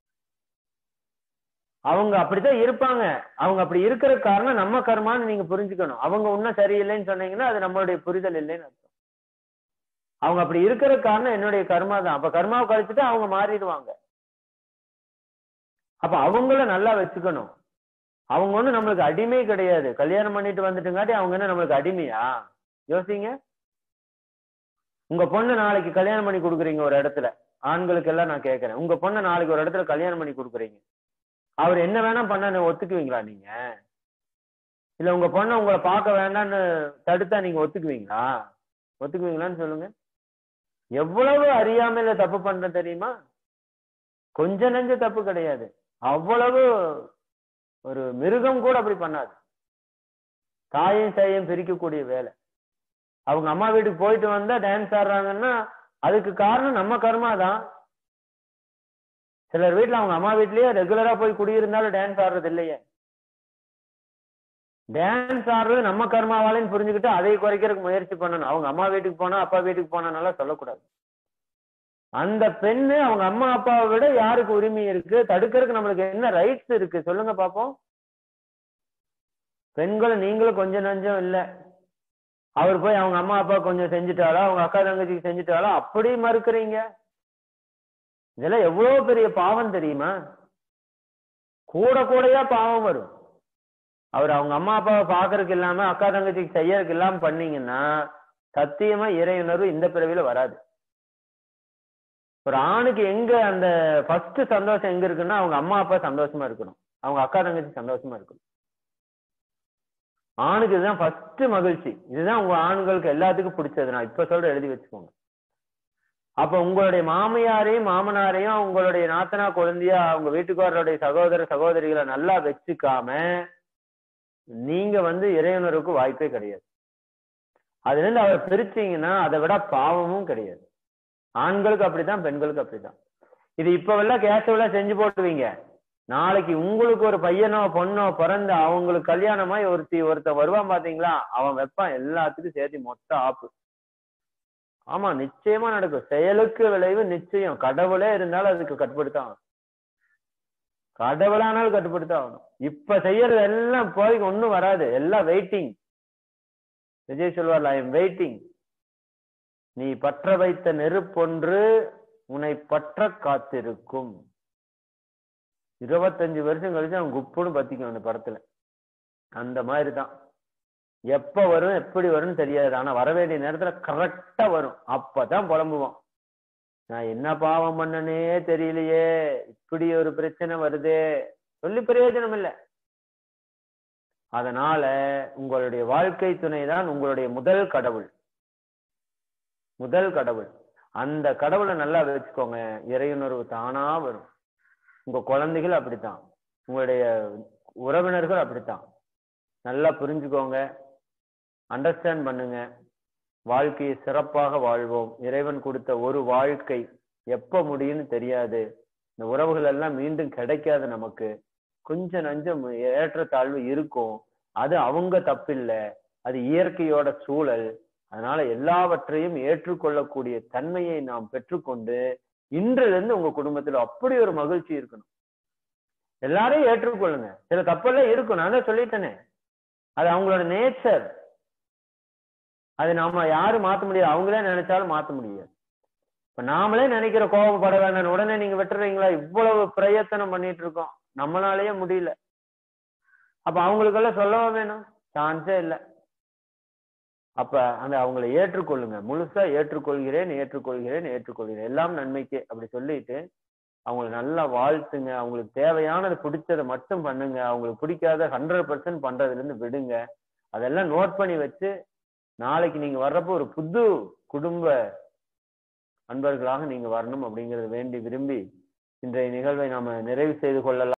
A: அவங்க அப்படித்தான் இருப்பாங்க அவங்க அப்படி இருக்கிற காரணம் நம்ம கர்மான்னு நீங்க புரிஞ்சுக்கணும் அவங்க இன்னும் சரியில்லைன்னு சொன்னீங்கன்னா அது நம்மளுடைய புரிதல் இல்லைன்னு அர்த்தம் அவங்க அப்படி இருக்கிற காரணம் என்னுடைய கர்மா தான் அப்ப கர்மாவை கழிச்சுட்டு அவங்க மாறிடுவாங்க அப்ப அவங்கள நல்லா வச்சுக்கணும் அவங்க ஒண்ணும் நம்மளுக்கு அடிமை கிடையாது கல்யாணம் பண்ணிட்டு வந்துட்டுங்காட்டி அவங்க என்ன நம்மளுக்கு அடிமையா யோசிங்க உங்க பொண்ணு நாளைக்கு கல்யாணம் பண்ணி கொடுக்குறீங்க ஒரு இடத்துல ஆண்களுக்கு எல்லாம் நான் கேட்கறேன் உங்க பொண்ணை நாளைக்கு ஒரு இடத்துல கல்யாணம் பண்ணி கொடுக்குறீங்க அவர் என்ன வேணா பண்ண ஒத்துக்குவீங்களா நீங்க இல்ல உங்க பொண்ணை உங்களை பார்க்க வேண்டாம்னு தடுத்தா நீங்க ஒத்துக்குவீங்களா ஒத்துக்குவீங்களான்னு சொல்லுங்க எவ்வளவு அறியாமையில தப்பு பண்ற தெரியுமா கொஞ்ச நெஞ்ச தப்பு கிடையாது அவ்வளவு ஒரு மிருகம் கூட அப்படி பண்ணாது தாயும் சேயும் பிரிக்கக்கூடிய வேலை அவங்க அம்மா வீட்டுக்கு போயிட்டு வந்தா டான்ஸ் ஆடுறாங்கன்னா அதுக்கு காரணம் நம்ம கர்மா தான் சிலர் வீட்டுல அவங்க அம்மா வீட்லயே ரெகுலரா போய் குடியிருந்தாலும் டான்ஸ் ஆடுறது இல்லையே டான்ஸ் ஆடுறது நம்ம கர்மாவாலேன்னு புரிஞ்சுக்கிட்டு அதை குறைக்கிறதுக்கு முயற்சி பண்ணணும் அவங்க அம்மா வீட்டுக்கு போனா அப்பா வீட்டுக்கு போனானால சொல்லக்கூடாது அந்த பெண்ணு அவங்க அம்மா அப்பாவை விட யாருக்கு உரிமை இருக்கு தடுக்கிறதுக்கு நம்மளுக்கு என்ன ரைட்ஸ் இருக்கு சொல்லுங்க பாப்போம் பெண்களும் நீங்களும் கொஞ்சம் நஞ்சம் இல்ல அவர் போய் அவங்க அம்மா அப்பா கொஞ்சம் செஞ்சுட்டாலோ அவங்க அக்கா தங்கச்சிக்கு செஞ்சுட்டாலோ அப்படி மறுக்கிறீங்க இதெல்லாம் எவ்வளவு பெரிய பாவம் தெரியுமா கூட கூடயா பாவம் வரும் அவர் அவங்க அம்மா அப்பாவை பாக்குறதுக்கு இல்லாம அக்கா தங்கச்சிக்கு செய்யறதுக்கு இல்லாம பண்ணீங்கன்னா சத்தியமா இறையுணர்வு இந்த பிறவியில வராது ஒரு ஆணுக்கு எங்க அந்த ஃபர்ஸ்ட் சந்தோஷம் எங்க இருக்குன்னா அவங்க அம்மா அப்பா சந்தோஷமா இருக்கணும் அவங்க அக்கா தங்கச்சி சந்தோஷமா இருக்கணும் ஆணுக்கு இதுதான் ஃபர்ஸ்ட் மகிழ்ச்சி இதுதான் உங்க ஆண்களுக்கு எல்லாத்துக்கும் பிடிச்சது நான் இப்ப சொல்ற எழுதி வச்சுக்கோங்க அப்ப உங்களுடைய மாமியாரையும் மாமனாரையும் உங்களுடைய நாத்தனா குழந்தையா உங்க வீட்டுக்காரருடைய சகோதர சகோதரிகளை நல்லா வச்சுக்காம நீங்க வந்து இறைவனருக்கு வாய்ப்பே கிடையாது அதுல இருந்து அவரை பிரிச்சீங்கன்னா அதை விட பாவமும் கிடையாது ஆண்களுக்கு அப்படித்தான் பெண்களுக்கு அப்படித்தான் இது இப்பவெல்லாம் கேசவெல்லாம் செஞ்சு போட்டுவீங்க நாளைக்கு உங்களுக்கு ஒரு பையனோ பொண்ணோ பிறந்து அவங்களுக்கு கல்யாணமாய் ஒருத்தி ஒருத்தன் வருவான் பாத்தீங்களா அவன் வைப்பான் எல்லாத்துக்கும் சேர்த்து மொத்த ஆப்பு ஆமா நிச்சயமா நடக்கும் செயலுக்கு விளைவு நிச்சயம் கடவுளே இருந்தாலும் அதுக்கு கட்டுப்படுத்தான் கடவுளானாலும் கட்டுப்படுத்தான் ஆகணும் இப்ப செய்யறது எல்லாம் போய் ஒண்ணும் வராது எல்லாம் வெயிட்டிங் விஜய் சொல்வார்ல ஐ எம் வெயிட்டிங் நீ பற்ற வைத்த நெருப்பொன்று உன்னை பற்ற காத்திருக்கும் இருபத்தஞ்சு வருஷம் கழிச்சு அவன் குப்புன்னு பத்திக்கும் அந்த படத்துல அந்த மாதிரி தான் எப்ப வரும் எப்படி வரும்னு தெரியாது ஆனா வர வேண்டிய நேரத்துல கரெக்டா வரும் அப்பதான் புலம்புவான் நான் என்ன பாவம் பண்ணனே தெரியலையே இப்படி ஒரு பிரச்சனை வருதே சொல்லி பிரயோஜனம் இல்லை அதனால உங்களுடைய வாழ்க்கை துணை தான் உங்களுடைய முதல் கடவுள் முதல் கடவுள் அந்த கடவுளை நல்லா வச்சுக்கோங்க இறையுணர்வு தானா வரும் உங்க குழந்தைகள் அப்படித்தான் உங்களுடைய உறவினர்கள் அப்படித்தான் நல்லா புரிஞ்சுக்கோங்க அண்டர்ஸ்டாண்ட் பண்ணுங்க வாழ்க்கையை சிறப்பாக வாழ்வோம் இறைவன் கொடுத்த ஒரு வாழ்க்கை எப்ப முடியும்னு தெரியாது இந்த உறவுகள் எல்லாம் மீண்டும் கிடைக்காது நமக்கு கொஞ்சம் நஞ்சம் ஏற்றத்தாழ்வு இருக்கும் அது அவங்க தப்பில்லை அது இயற்கையோட சூழல் அதனால எல்லாவற்றையும் ஏற்றுக்கொள்ளக்கூடிய தன்மையை நாம் பெற்றுக்கொண்டு இன்றிலிருந்து உங்க குடும்பத்துல அப்படி ஒரு மகிழ்ச்சி இருக்கணும் எல்லாரையும் ஏற்றுக்கொள்ளுங்க சில தப்பெல்லாம் இருக்கும் நான் தான் சொல்லிட்டேனே அது அவங்களோட நேச்சர் அது நாம யாரும் மாத்த முடியாது அவங்களே நினைச்சாலும் மாத்த முடியாது இப்ப நாமளே நினைக்கிற கோபப்பட வேண்டாம் உடனே நீங்க விட்டுறீங்களா இவ்வளவு பிரயத்தனம் பண்ணிட்டு இருக்கோம் நம்மளாலேயே முடியல அப்ப அவங்களுக்கெல்லாம் சொல்லவா வேணும் சான்ஸே இல்லை அப்ப அந்த அவங்களை ஏற்றுக்கொள்ளுங்க முழுசா ஏற்றுக்கொள்கிறேன் ஏற்றுக்கொள்கிறேன் ஏற்றுக்கொள்கிறேன் எல்லாம் நன்மைக்கு அப்படி சொல்லிட்டு அவங்களை நல்லா வாழ்த்துங்க அவங்களுக்கு தேவையானது பிடிச்சதை மட்டும் பண்ணுங்க அவங்களுக்கு பிடிக்காத ஹண்ட்ரட் பர்சன்ட் பண்றதுல இருந்து விடுங்க அதெல்லாம் நோட் பண்ணி வச்சு நாளைக்கு நீங்க வர்றப்போ ஒரு புது குடும்ப அன்பர்களாக நீங்க வரணும் அப்படிங்கறத வேண்டி விரும்பி இன்றைய நிகழ்வை நாம நிறைவு செய்து கொள்ளலாம்